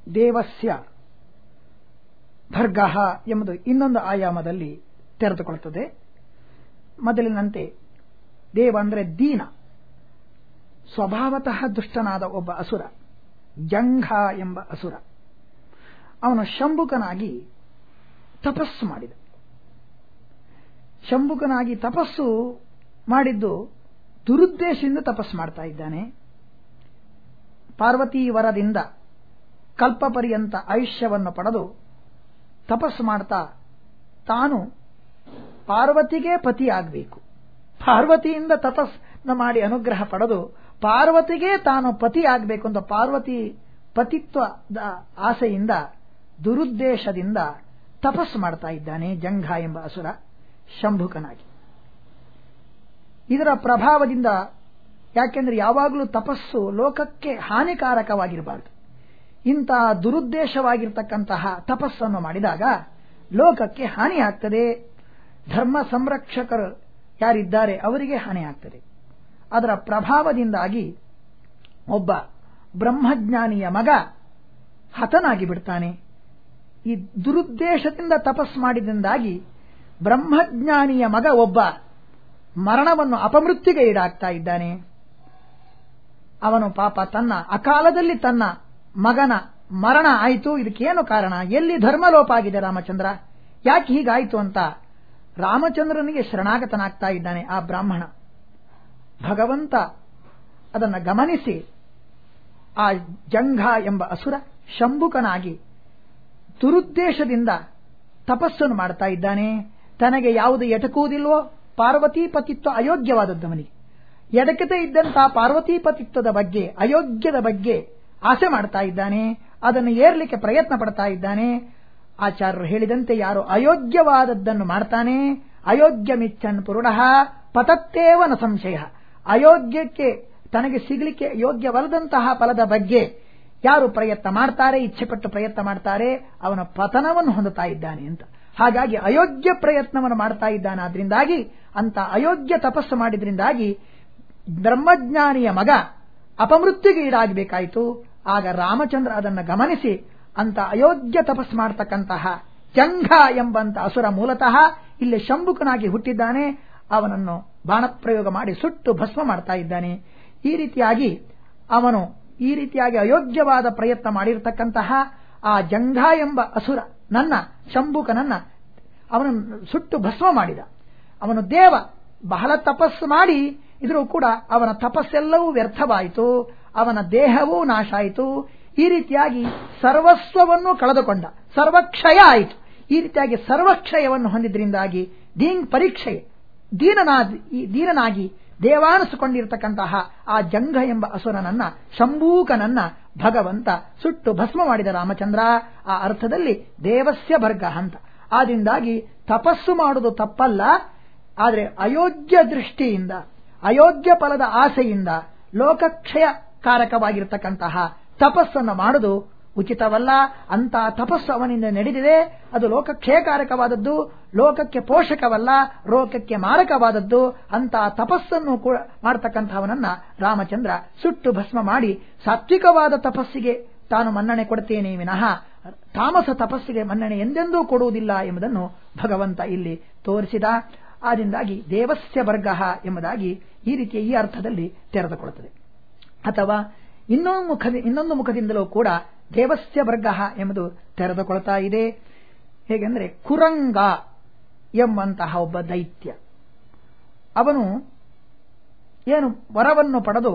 ದೇವಸ್ಯ ಭರ್ಗಃ ಎಂಬುದು ಇನ್ನೊಂದು ಆಯಾಮದಲ್ಲಿ ತೆರೆದುಕೊಳ್ಳುತ್ತದೆ ಮೊದಲಿನಂತೆ ದೇವ ಅಂದರೆ ದೀನ ಸ್ವಭಾವತಃ ದುಷ್ಟನಾದ ಒಬ್ಬ ಅಸುರ ಜಂಘ ಎಂಬ ಅಸುರ ಅವನು ಶಂಭುಕನಾಗಿ ತಪಸ್ಸು ಮಾಡಿದ ಶಂಭುಕನಾಗಿ ತಪಸ್ಸು ಮಾಡಿದ್ದು ದುರುದ್ದೇಶದಿಂದ ತಪಸ್ಸು ಮಾಡ್ತಾ ಇದ್ದಾನೆ ಪಾರ್ವತಿ ವರದಿಂದ ಕಲ್ಪಪರ್ಯಂತ ಆಯುಷ್ಯವನ್ನು ಪಡೆದು ತಪಸ್ಸು ಮಾಡ್ತಾ ತಾನು ಪಾರ್ವತಿಗೆ ಪತಿ ಆಗಬೇಕು ಪಾರ್ವತಿಯಿಂದ ತಪಸ್ಸನ್ನು ಮಾಡಿ ಅನುಗ್ರಹ ಪಡೆದು ಪಾರ್ವತಿಗೆ ತಾನು ಪತಿ ಆಗಬೇಕು ಅಂತ ಪಾರ್ವತಿ ಪತಿತ್ವದ ಆಸೆಯಿಂದ ದುರುದ್ದೇಶದಿಂದ ತಪಸ್ಸು ಮಾಡ್ತಾ ಇದ್ದಾನೆ ಜಂಘ ಎಂಬ ಅಸುರ ಶಂಭುಕನಾಗಿ ಇದರ ಪ್ರಭಾವದಿಂದ ಯಾಕೆಂದ್ರೆ ಯಾವಾಗಲೂ ತಪಸ್ಸು ಲೋಕಕ್ಕೆ ಹಾನಿಕಾರಕವಾಗಿರಬಾರದು ಇಂತಹ ದುರುದ್ದೇಶವಾಗಿರ್ತಕ್ಕಂತಹ ತಪಸ್ಸನ್ನು ಮಾಡಿದಾಗ ಲೋಕಕ್ಕೆ ಹಾನಿಯಾಗ್ತದೆ ಧರ್ಮ ಸಂರಕ್ಷಕರು ಯಾರಿದ್ದಾರೆ ಅವರಿಗೆ ಹಾನಿಯಾಗ್ತದೆ ಅದರ ಪ್ರಭಾವದಿಂದಾಗಿ ಒಬ್ಬ ಬ್ರಹ್ಮಜ್ಞಾನಿಯ ಮಗ ಹತನಾಗಿ ಬಿಡ್ತಾನೆ ಈ ದುರುದ್ದೇಶದಿಂದ ತಪಸ್ಸು ಮಾಡಿದಿಂದಾಗಿ ಬ್ರಹ್ಮಜ್ಞಾನಿಯ ಮಗ ಒಬ್ಬ ಮರಣವನ್ನು ಅಪಮೃತ್ಯುಗೆ ಈಡಾಗ್ತಾ ಇದ್ದಾನೆ ಅವನು ಪಾಪ ತನ್ನ ಅಕಾಲದಲ್ಲಿ ತನ್ನ ಮಗನ ಮರಣ ಆಯಿತು ಇದಕ್ಕೇನು ಕಾರಣ ಎಲ್ಲಿ ಧರ್ಮಲೋಪ ಆಗಿದೆ ರಾಮಚಂದ್ರ ಯಾಕೆ ಹೀಗಾಯಿತು ಅಂತ ರಾಮಚಂದ್ರನಿಗೆ ಶರಣಾಗತನಾಗ್ತಾ ಇದ್ದಾನೆ ಆ ಬ್ರಾಹ್ಮಣ ಭಗವಂತ ಅದನ್ನು ಗಮನಿಸಿ ಆ ಜಂಘ ಎಂಬ ಅಸುರ ಶಂಭುಕನಾಗಿ ದುರುದ್ದೇಶದಿಂದ ತಪಸ್ಸನ್ನು ಮಾಡ್ತಾ ಇದ್ದಾನೆ ತನಗೆ ಯಾವುದು ಎಟಕುವುದಿಲ್ವೋ ಪಾರ್ವತಿ ಪತಿತ್ವ ಅಯೋಗ್ಯವಾದದ್ದವನಿಗೆ ಎಡಕತೆ ಇದ್ದಂತಹ ಪಾರ್ವತಿ ಪತಿತ್ವದ ಬಗ್ಗೆ ಅಯೋಗ್ಯದ ಬಗ್ಗೆ ಆಸೆ ಮಾಡ್ತಾ ಇದ್ದಾನೆ ಅದನ್ನು ಏರ್ಲಿಕ್ಕೆ ಪ್ರಯತ್ನ ಪಡ್ತಾ ಇದ್ದಾನೆ ಆಚಾರ್ಯರು ಹೇಳಿದಂತೆ ಯಾರು ಅಯೋಗ್ಯವಾದದ್ದನ್ನು ಮಾಡ್ತಾನೆ ಅಯೋಗ್ಯ ಮಿಚ್ಚನ್ ಪುರುಡ ಪತತ್ತೇವನ ಸಂಶಯ ಅಯೋಗ್ಯಕ್ಕೆ ತನಗೆ ಸಿಗಲಿಕ್ಕೆ ಯೋಗ್ಯವಲ್ಲದಂತಹ ಫಲದ ಬಗ್ಗೆ ಯಾರು ಪ್ರಯತ್ನ ಮಾಡ್ತಾರೆ ಇಚ್ಛೆಪಟ್ಟು ಪ್ರಯತ್ನ ಮಾಡ್ತಾರೆ ಅವನ ಪತನವನ್ನು ಹೊಂದುತ್ತಾ ಇದ್ದಾನೆ ಅಂತ ಹಾಗಾಗಿ ಅಯೋಗ್ಯ ಪ್ರಯತ್ನವನ್ನು ಮಾಡ್ತಾ ಇದ್ದಾನೆ ಆದ್ರಿಂದಾಗಿ ಅಂತ ಅಯೋಗ್ಯ ತಪಸ್ಸು ಮಾಡಿದ್ರಿಂದಾಗಿ ಬ್ರಹ್ಮಜ್ಞಾನಿಯ ಮಗ ಅಪಮೃತ್ಯುಗೆ ಈಡಾಗಬೇಕಾಯಿತು ಆಗ ರಾಮಚಂದ್ರ ಅದನ್ನು ಗಮನಿಸಿ ಅಂತ ಅಯೋಗ್ಯ ತಪಸ್ಸು ಮಾಡತಕ್ಕಂತಹ ಜಂಘ ಎಂಬಂತ ಅಸುರ ಮೂಲತಃ ಇಲ್ಲಿ ಶಂಭುಕನಾಗಿ ಹುಟ್ಟಿದ್ದಾನೆ ಅವನನ್ನು ಬಾಣಪ್ರಯೋಗ ಮಾಡಿ ಸುಟ್ಟು ಭಸ್ಮ ಮಾಡ್ತಾ ಇದ್ದಾನೆ ಈ ರೀತಿಯಾಗಿ ಅವನು ಈ ರೀತಿಯಾಗಿ ಅಯೋಗ್ಯವಾದ ಪ್ರಯತ್ನ ಮಾಡಿರತಕ್ಕಂತಹ ಆ ಜಂಘ ಎಂಬ ಅಸುರ ನನ್ನ ಶಂಭುಕನನ್ನ ಅವನನ್ನು ಸುಟ್ಟು ಭಸ್ಮ ಮಾಡಿದ ಅವನು ದೇವ ಬಹಳ ತಪಸ್ಸು ಮಾಡಿ ಇದ್ರೂ ಕೂಡ ಅವನ ತಪಸ್ಸೆಲ್ಲವೂ ವ್ಯರ್ಥವಾಯಿತು ಅವನ ದೇಹವೂ ನಾಶ ಆಯಿತು ಈ ರೀತಿಯಾಗಿ ಸರ್ವಸ್ವವನ್ನು ಕಳೆದುಕೊಂಡ ಸರ್ವಕ್ಷಯ ಆಯಿತು ಈ ರೀತಿಯಾಗಿ ಸರ್ವಕ್ಷಯವನ್ನು ಹೊಂದಿದ್ರಿಂದಾಗಿ ದೀನ್ ಪರೀಕ್ಷೆ ದೀನನಾಗಿ ದೀನನಾಗಿ ದೇವಾನಿಸಿಕೊಂಡಿರತಕ್ಕಂತಹ ಆ ಜಂಘ ಎಂಬ ಅಸುರನನ್ನ ಶಂಭೂಕನನ್ನ ಭಗವಂತ ಸುಟ್ಟು ಭಸ್ಮ ಮಾಡಿದ ರಾಮಚಂದ್ರ ಆ ಅರ್ಥದಲ್ಲಿ ದೇವಸ್ಯ ಭರ್ಗ ಅಂತ ಆದ್ರಿಂದಾಗಿ ತಪಸ್ಸು ಮಾಡುವುದು ತಪ್ಪಲ್ಲ ಆದರೆ ಅಯೋಗ್ಯ ದೃಷ್ಟಿಯಿಂದ ಅಯೋಗ್ಯ ಫಲದ ಆಸೆಯಿಂದ ಲೋಕಕ್ಷಯಕಾರಕವಾಗಿರತಕ್ಕಂತಹ ತಪಸ್ಸನ್ನು ಮಾಡುವುದು ಉಚಿತವಲ್ಲ ಅಂತ ತಪಸ್ಸು ಅವನಿಂದ ನಡೆದಿದೆ ಅದು ಲೋಕಕ್ಷಯಕಾರಕವಾದದ್ದು ಲೋಕಕ್ಕೆ ಪೋಷಕವಲ್ಲ ಲೋಕಕ್ಕೆ ಮಾರಕವಾದದ್ದು ಅಂತ ತಪಸ್ಸನ್ನು ಕೂಡ ಮಾಡತಕ್ಕಂಥವನನ್ನ ರಾಮಚಂದ್ರ ಸುಟ್ಟು ಭಸ್ಮ ಮಾಡಿ ಸಾತ್ವಿಕವಾದ ತಪಸ್ಸಿಗೆ ತಾನು ಮನ್ನಣೆ ಕೊಡ್ತೇನೆ ವಿನಃ ತಾಮಸ ತಪಸ್ಸಿಗೆ ಮನ್ನಣೆ ಎಂದೆಂದೂ ಕೊಡುವುದಿಲ್ಲ ಎಂಬುದನ್ನು ಭಗವಂತ ಇಲ್ಲಿ ತೋರಿಸಿದ ಆದ್ದರಿಂದಾಗಿ ದೇವಸ್ಯ ವರ್ಗ ಎಂಬುದಾಗಿ ಈ ರೀತಿಯ ಈ ಅರ್ಥದಲ್ಲಿ ತೆರೆದುಕೊಳ್ಳುತ್ತದೆ ಅಥವಾ ಇನ್ನೊಂದು ಮುಖ ಇನ್ನೊಂದು ಮುಖದಿಂದಲೂ ಕೂಡ ದೇವಸ್ಯ ವರ್ಗ ಎಂಬುದು ತೆರೆದುಕೊಳ್ತಾ ಇದೆ ಹೇಗೆಂದರೆ ಕುರಂಗ ಎಂಬಂತಹ ಒಬ್ಬ ದೈತ್ಯ ಅವನು ಏನು ವರವನ್ನು ಪಡೆದು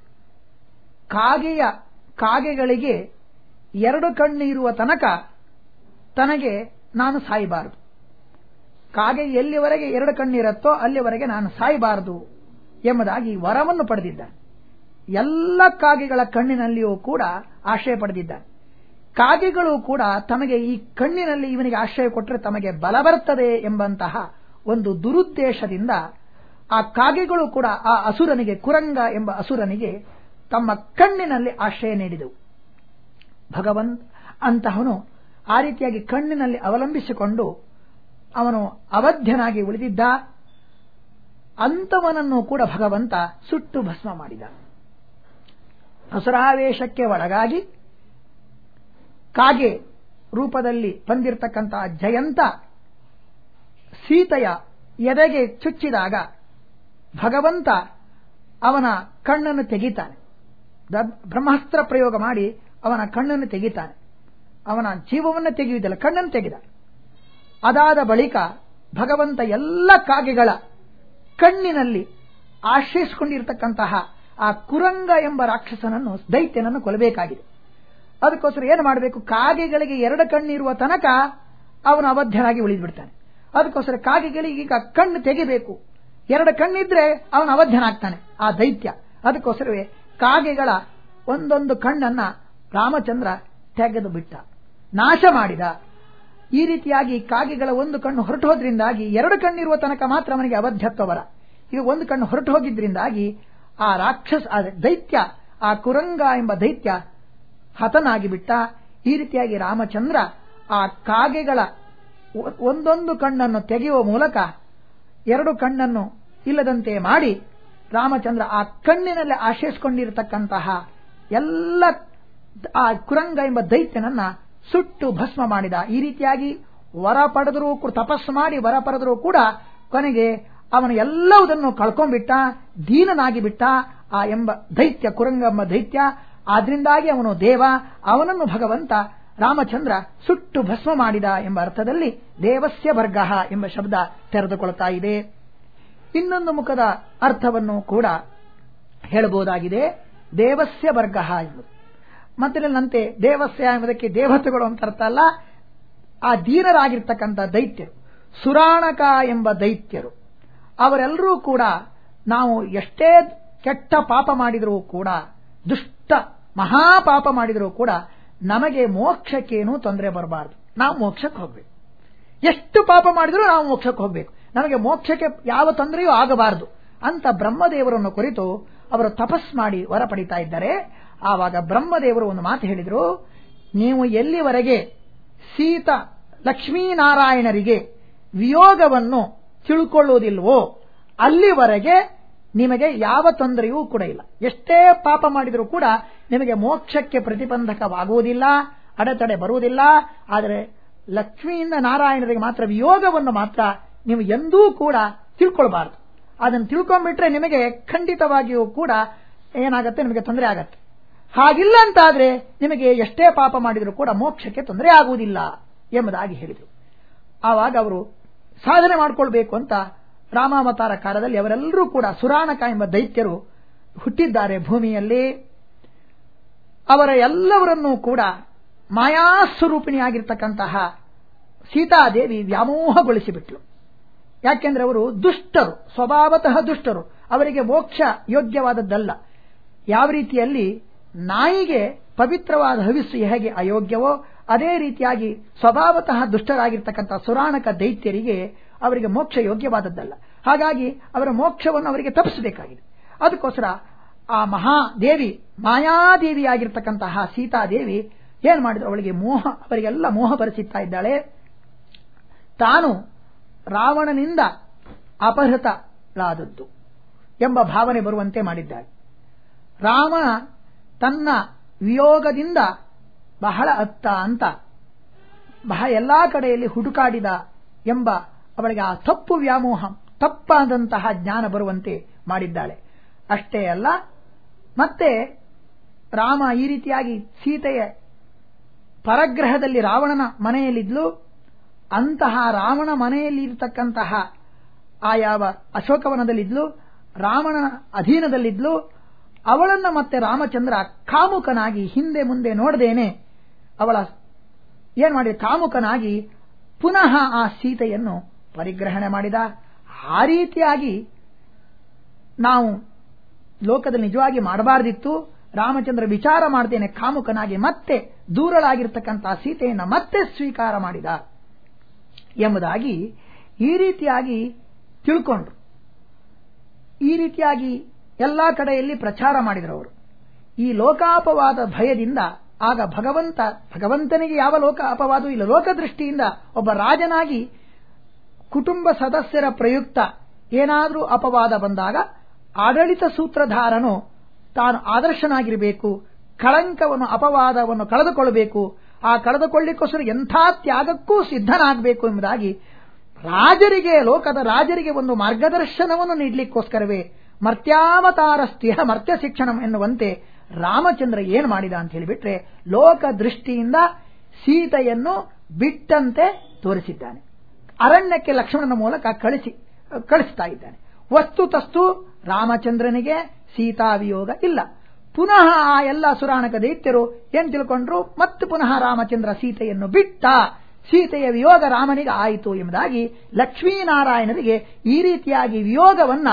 ಕಾಗೆಯ ಕಾಗೆಗಳಿಗೆ ಎರಡು ಕಣ್ಣು ಇರುವ ತನಕ ತನಗೆ ನಾನು ಸಾಯಬಾರದು ಕಾಗೆ ಎಲ್ಲಿವರೆಗೆ ಎರಡು ಕಣ್ಣಿರುತ್ತೋ ಅಲ್ಲಿವರೆಗೆ ನಾನು ಸಾಯಬಾರದು ಎಂಬುದಾಗಿ ವರವನ್ನು ಪಡೆದಿದ್ದ ಎಲ್ಲ ಕಾಗೆಗಳ ಕಣ್ಣಿನಲ್ಲಿಯೂ ಕೂಡ ಆಶ್ರಯ ಪಡೆದಿದ್ದ ಕಾಗೆಗಳು ಕೂಡ ತಮಗೆ ಈ ಕಣ್ಣಿನಲ್ಲಿ ಇವನಿಗೆ ಆಶ್ರಯ ಕೊಟ್ಟರೆ ತಮಗೆ ಬಲ ಬರುತ್ತದೆ ಎಂಬಂತಹ ಒಂದು ದುರುದ್ದೇಶದಿಂದ ಆ ಕಾಗೆಗಳು ಕೂಡ ಆ ಅಸುರನಿಗೆ ಕುರಂಗ ಎಂಬ ಅಸುರನಿಗೆ ತಮ್ಮ ಕಣ್ಣಿನಲ್ಲಿ ಆಶ್ರಯ ನೀಡಿದವು ಭಗವಂತ ಅಂತಹವನು ಆ ರೀತಿಯಾಗಿ ಕಣ್ಣಿನಲ್ಲಿ ಅವಲಂಬಿಸಿಕೊಂಡು ಅವನು ಅವಧ್ಯನಾಗಿ ಉಳಿದಿದ್ದ ಅಂತವನನ್ನು ಕೂಡ ಭಗವಂತ ಸುಟ್ಟು ಭಸ್ಮ ಮಾಡಿದ ಅಸುರಾವೇಶಕ್ಕೆ ಒಳಗಾಗಿ ಕಾಗೆ ರೂಪದಲ್ಲಿ ಬಂದಿರತಕ್ಕಂತಹ ಜಯಂತ ಸೀತೆಯ ಎದೆಗೆ ಚುಚ್ಚಿದಾಗ ಭಗವಂತ ಅವನ ಕಣ್ಣನ್ನು ತೆಗಿತಾನೆ ಬ್ರಹ್ಮಾಸ್ತ್ರ ಪ್ರಯೋಗ ಮಾಡಿ ಅವನ ಕಣ್ಣನ್ನು ತೆಗಿತಾನೆ ಅವನ ಜೀವವನ್ನು ತೆಗೆಯುವುದಿಲ್ಲ ಕಣ್ಣನ್ನು ತೆಗೆದ ಅದಾದ ಬಳಿಕ ಭಗವಂತ ಎಲ್ಲ ಕಾಗೆಗಳ ಕಣ್ಣಿನಲ್ಲಿ ಆಶ್ರಯಿಸಿಕೊಂಡಿರತಕ್ಕಂತಹ ಆ ಕುರಂಗ ಎಂಬ ರಾಕ್ಷಸನನ್ನು ದೈತ್ಯನನ್ನು ಕೊಲ್ಲಬೇಕಾಗಿದೆ ಅದಕ್ಕೋಸ್ಕರ ಏನು ಮಾಡಬೇಕು ಕಾಗೆಗಳಿಗೆ ಎರಡು ಕಣ್ಣಿರುವ ತನಕ ಅವನು ಅವಧ್ಯನಾಗಿ ಉಳಿದ್ಬಿಡ್ತಾನೆ ಅದಕ್ಕೋಸ್ಕರ ಕಾಗೆಗಳಿಗೆ ಈಗ ಕಣ್ಣು ತೆಗಿಬೇಕು ಎರಡು ಕಣ್ಣಿದ್ರೆ ಅವನು ಅವಧ್ಯನಾಗ್ತಾನೆ ಆ ದೈತ್ಯ ಅದಕ್ಕೋಸ್ಕರವೇ ಕಾಗೆಗಳ ಒಂದೊಂದು ಕಣ್ಣನ್ನ ರಾಮಚಂದ್ರ ತೆಗೆದು ಬಿಟ್ಟ ನಾಶ ಮಾಡಿದ ಈ ರೀತಿಯಾಗಿ ಕಾಗೆಗಳ ಒಂದು ಕಣ್ಣು ಹೊರಟು ಹೋದ್ರಿಂದಾಗಿ ಎರಡು ಕಣ್ಣಿರುವ ತನಕ ಮಾತ್ರ ಅವನಿಗೆ ಅವಧ್ಯತ್ವ ಬರ ಈಗ ಒಂದು ಕಣ್ಣು ಹೊರಟು ಹೋಗಿದ್ರಿಂದಾಗಿ ಆ ರಾಕ್ಷಸ ಆ ದೈತ್ಯ ಆ ಕುರಂಗ ಎಂಬ ದೈತ್ಯ ಹತನಾಗಿ ಬಿಟ್ಟ ಈ ರೀತಿಯಾಗಿ ರಾಮಚಂದ್ರ ಆ ಕಾಗೆಗಳ ಒಂದೊಂದು ಕಣ್ಣನ್ನು ತೆಗೆಯುವ ಮೂಲಕ ಎರಡು ಕಣ್ಣನ್ನು ಇಲ್ಲದಂತೆ ಮಾಡಿ ರಾಮಚಂದ್ರ ಆ ಕಣ್ಣಿನಲ್ಲಿ ಆಶ್ರಯಿಸಿಕೊಂಡಿರತಕ್ಕಂತಹ ಎಲ್ಲ ಆ ಕುರಂಗ ಎಂಬ ದೈತ್ಯನನ್ನ ಸುಟ್ಟು ಭಸ್ಮ ಮಾಡಿದ ಈ ರೀತಿಯಾಗಿ ವರ ಪಡೆದರೂ ತಪಸ್ಸು ಮಾಡಿ ವರ ಪಡೆದರೂ ಕೂಡ ಕೊನೆಗೆ ಅವನು ಎಲ್ಲವುದನ್ನು ಕಳ್ಕೊಂಡ್ಬಿಟ್ಟ ದೀನನಾಗಿ ಬಿಟ್ಟ ಆ ಎಂಬ ದೈತ್ಯ ಕುರಂಗ ಎಂಬ ದೈತ್ಯ ಆದ್ರಿಂದಾಗಿ ಅವನು ದೇವ ಅವನನ್ನು ಭಗವಂತ ರಾಮಚಂದ್ರ ಸುಟ್ಟು ಭಸ್ಮ ಮಾಡಿದ ಎಂಬ ಅರ್ಥದಲ್ಲಿ ದೇವಸ್ಯ ವರ್ಗ ಎಂಬ ಶಬ್ದ ತೆರೆದುಕೊಳ್ತಾ ಇದೆ ಇನ್ನೊಂದು ಮುಖದ ಅರ್ಥವನ್ನು ಕೂಡ ಹೇಳಬಹುದಾಗಿದೆ ದೇವಸ್ಯ ವರ್ಗ ಎಂಬುದು ಮೊದಲಿನಂತೆ ದೇವಸ್ಯ ಎಂಬುದಕ್ಕೆ ದೇವತೆಗಳು ಅಂತ ಅರ್ಥ ಅಲ್ಲ ಆ ದೀನರಾಗಿರ್ತಕ್ಕಂಥ ದೈತ್ಯರು ಸುರಾಣಕ ಎಂಬ ದೈತ್ಯರು ಅವರೆಲ್ಲರೂ ಕೂಡ ನಾವು ಎಷ್ಟೇ ಕೆಟ್ಟ ಪಾಪ ಮಾಡಿದರೂ ಕೂಡ ದುಷ್ಟ ಮಹಾಪಾಪ ಮಾಡಿದರೂ ಕೂಡ ನಮಗೆ ಮೋಕ್ಷಕ್ಕೇನೂ ತೊಂದರೆ ಬರಬಾರದು ನಾವು ಮೋಕ್ಷಕ್ಕೆ ಹೋಗ್ಬೇಕು ಎಷ್ಟು ಪಾಪ ಮಾಡಿದರೂ ನಾವು ಮೋಕ್ಷಕ್ಕೆ ಹೋಗ್ಬೇಕು ನಮಗೆ ಮೋಕ್ಷಕ್ಕೆ ಯಾವ ತೊಂದರೆಯೂ ಆಗಬಾರದು ಅಂತ ಬ್ರಹ್ಮದೇವರನ್ನು ಕುರಿತು ಅವರು ತಪಸ್ ಮಾಡಿ ವರ ಪಡಿತಾ ಇದ್ದಾರೆ ಆವಾಗ ಬ್ರಹ್ಮದೇವರು ಒಂದು ಮಾತು ಹೇಳಿದರು ನೀವು ಎಲ್ಲಿವರೆಗೆ ಸೀತ ಲಕ್ಷ್ಮೀನಾರಾಯಣರಿಗೆ ವಿಯೋಗವನ್ನು ತಿಳ್ಕೊಳ್ಳುವುದಿಲ್ವೋ ಅಲ್ಲಿವರೆಗೆ ನಿಮಗೆ ಯಾವ ತೊಂದರೆಯೂ ಕೂಡ ಇಲ್ಲ ಎಷ್ಟೇ ಪಾಪ ಮಾಡಿದರೂ ಕೂಡ ನಿಮಗೆ ಮೋಕ್ಷಕ್ಕೆ ಪ್ರತಿಬಂಧಕವಾಗುವುದಿಲ್ಲ ಅಡೆತಡೆ ಬರುವುದಿಲ್ಲ ಆದರೆ ಲಕ್ಷ್ಮಿಯಿಂದ ನಾರಾಯಣರಿಗೆ ಮಾತ್ರ ವಿಯೋಗವನ್ನು ಮಾತ್ರ ನೀವು ಎಂದೂ ಕೂಡ ತಿಳ್ಕೊಳ್ಬಾರದು ಅದನ್ನು ತಿಳ್ಕೊಂಡ್ಬಿಟ್ರೆ ನಿಮಗೆ ಖಂಡಿತವಾಗಿಯೂ ಕೂಡ ಏನಾಗುತ್ತೆ ನಿಮಗೆ ತೊಂದರೆ ಆಗತ್ತೆ ಹಾಗಿಲ್ಲ ಅಂತಾದ್ರೆ ನಿಮಗೆ ಎಷ್ಟೇ ಪಾಪ ಮಾಡಿದರೂ ಕೂಡ ಮೋಕ್ಷಕ್ಕೆ ತೊಂದರೆ ಆಗುವುದಿಲ್ಲ ಎಂಬುದಾಗಿ ಹೇಳಿದರು ಆವಾಗ ಅವರು ಸಾಧನೆ ಮಾಡಿಕೊಳ್ಬೇಕು ಅಂತ ರಾಮಾವತಾರ ಕಾಲದಲ್ಲಿ ಅವರೆಲ್ಲರೂ ಕೂಡ ಸುರಾಣಕ ಎಂಬ ದೈತ್ಯರು ಹುಟ್ಟಿದ್ದಾರೆ ಭೂಮಿಯಲ್ಲಿ ಅವರ ಎಲ್ಲವರನ್ನೂ ಕೂಡ ಮಾಯಾಸ್ವರೂಪಿಣಿಯಾಗಿರ್ತಕ್ಕಂತಹ ಸೀತಾದೇವಿ ವ್ಯಾಮೋಹಗೊಳಿಸಿಬಿಟ್ಲು ಯಾಕೆಂದ್ರೆ ಅವರು ದುಷ್ಟರು ಸ್ವಭಾವತಃ ದುಷ್ಟರು ಅವರಿಗೆ ಮೋಕ್ಷ ಯೋಗ್ಯವಾದದ್ದಲ್ಲ ಯಾವ ರೀತಿಯಲ್ಲಿ ನಾಯಿಗೆ ಪವಿತ್ರವಾದ ಹವಿಸ್ಸು ಹೇಗೆ ಅಯೋಗ್ಯವೋ ಅದೇ ರೀತಿಯಾಗಿ ಸ್ವಭಾವತಃ ದುಷ್ಟರಾಗಿರ್ತಕ್ಕಂಥ ಸುರಾಣಕ ದೈತ್ಯರಿಗೆ ಅವರಿಗೆ ಮೋಕ್ಷ ಯೋಗ್ಯವಾದದ್ದಲ್ಲ ಹಾಗಾಗಿ ಅವರ ಮೋಕ್ಷವನ್ನು ಅವರಿಗೆ ತಪ್ಪಿಸಬೇಕಾಗಿದೆ ಅದಕ್ಕೋಸ್ಕರ ಆ ಮಹಾದೇವಿ ಮಾಯಾದೇವಿಯಾಗಿರ್ತಕ್ಕಂತಹ ಸೀತಾದೇವಿ ಏನ್ ಮಾಡಿದ್ರು ಅವಳಿಗೆ ಮೋಹ ಅವರಿಗೆಲ್ಲ ಮೋಹ ಬರೆಸುತ್ತಾ ಇದ್ದಾಳೆ ತಾನು ರಾವಣನಿಂದ ಅಪಹೃತಳಾದದ್ದು ಎಂಬ ಭಾವನೆ ಬರುವಂತೆ ಮಾಡಿದ್ದಾಳೆ ರಾಮ ತನ್ನ ವಿಯೋಗದಿಂದ ಬಹಳ ಅತ್ತ ಅಂತ ಬಹಳ ಎಲ್ಲಾ ಕಡೆಯಲ್ಲಿ ಹುಡುಕಾಡಿದ ಎಂಬ ಅವಳಿಗೆ ಆ ತಪ್ಪು ವ್ಯಾಮೋಹ ತಪ್ಪಾದಂತಹ ಜ್ಞಾನ ಬರುವಂತೆ ಮಾಡಿದ್ದಾಳೆ ಅಷ್ಟೇ ಅಲ್ಲ ಮತ್ತೆ ರಾಮ ಈ ರೀತಿಯಾಗಿ ಸೀತೆಯ ಪರಗ್ರಹದಲ್ಲಿ ರಾವಣನ ಮನೆಯಲ್ಲಿದ್ಲು ಅಂತಹ ರಾವಣ ಮನೆಯಲ್ಲಿ ಇರತಕ್ಕಂತಹ ಆ ಯಾವ ಅಶೋಕವನದಲ್ಲಿದ್ಲು ರಾವಣನ ಅಧೀನದಲ್ಲಿದ್ಲು ಅವಳನ್ನ ಮತ್ತೆ ರಾಮಚಂದ್ರ ಕಾಮುಕನಾಗಿ ಹಿಂದೆ ಮುಂದೆ ನೋಡದೇನೆ ಅವಳ ಏನ್ ಮಾಡಿದ ಕಾಮುಕನಾಗಿ ಪುನಃ ಆ ಸೀತೆಯನ್ನು ಪರಿಗ್ರಹಣೆ ಮಾಡಿದ ಆ ರೀತಿಯಾಗಿ ನಾವು ಲೋಕದಲ್ಲಿ ನಿಜವಾಗಿ ಮಾಡಬಾರದಿತ್ತು ರಾಮಚಂದ್ರ ವಿಚಾರ ಮಾಡ್ತೇನೆ ಕಾಮುಕನಾಗಿ ಮತ್ತೆ ದೂರಳಾಗಿರ್ತಕ್ಕಂತಹ ಸೀತೆಯನ್ನು ಮತ್ತೆ ಸ್ವೀಕಾರ ಮಾಡಿದ ಎಂಬುದಾಗಿ ಈ ರೀತಿಯಾಗಿ ತಿಳ್ಕೊಂಡ್ರು ಈ ರೀತಿಯಾಗಿ ಎಲ್ಲಾ ಕಡೆಯಲ್ಲಿ ಪ್ರಚಾರ ಮಾಡಿದರು ಅವರು ಈ ಲೋಕಾಪವಾದ ಭಯದಿಂದ ಆಗ ಭಗವಂತ ಭಗವಂತನಿಗೆ ಯಾವ ಲೋಕ ಅಪವಾದವೂ ಇಲ್ಲ ಲೋಕದೃಷ್ಟಿಯಿಂದ ಒಬ್ಬ ರಾಜನಾಗಿ ಕುಟುಂಬ ಸದಸ್ಯರ ಪ್ರಯುಕ್ತ ಏನಾದರೂ ಅಪವಾದ ಬಂದಾಗ ಆಡಳಿತ ಸೂತ್ರಧಾರನು ತಾನು ಆದರ್ಶನಾಗಿರಬೇಕು ಕಳಂಕವನ್ನು ಅಪವಾದವನ್ನು ಕಳೆದುಕೊಳ್ಳಬೇಕು ಆ ಕಳೆದುಕೊಳ್ಳಿಕ್ಕೋಸ್ಕರ ಎಂಥ ತ್ಯಾಗಕ್ಕೂ ಸಿದ್ಧನಾಗಬೇಕು ಎಂಬುದಾಗಿ ರಾಜರಿಗೆ ಲೋಕದ ರಾಜರಿಗೆ ಒಂದು ಮಾರ್ಗದರ್ಶನವನ್ನು ನೀಡಲಿಕ್ಕೋಸ್ಕರವೇ ಮರ್ತ್ಯಾವತಾರ ಸ್ಥಿರ ಮರ್ತ್ಯ ಶಿಕ್ಷಣ ಎನ್ನುವಂತೆ ರಾಮಚಂದ್ರ ಏನು ಮಾಡಿದ ಅಂತ ಹೇಳಿಬಿಟ್ರೆ ಲೋಕ ದೃಷ್ಟಿಯಿಂದ ಸೀತೆಯನ್ನು ಬಿಟ್ಟಂತೆ ತೋರಿಸಿದ್ದಾನೆ ಅರಣ್ಯಕ್ಕೆ ಲಕ್ಷ್ಮಣನ ಮೂಲಕ ಕಳಿಸಿ ಕಳಿಸ್ತಾ ಇದ್ದಾನೆ ವಸ್ತುತಸ್ತು ರಾಮಚಂದ್ರನಿಗೆ ಸೀತಾವಿಯೋಗ ಇಲ್ಲ ಪುನಃ ಆ ಎಲ್ಲ ಸುರಾಣಕ ದೈತ್ಯರು ಏನ್ ತಿಳ್ಕೊಂಡ್ರು ಮತ್ತೆ ಪುನಃ ರಾಮಚಂದ್ರ ಸೀತೆಯನ್ನು ಬಿಟ್ಟ ಸೀತೆಯ ವಿಯೋಗ ರಾಮನಿಗೆ ಆಯಿತು ಎಂಬುದಾಗಿ ಲಕ್ಷ್ಮೀನಾರಾಯಣರಿಗೆ ಈ ರೀತಿಯಾಗಿ ವಿಯೋಗವನ್ನ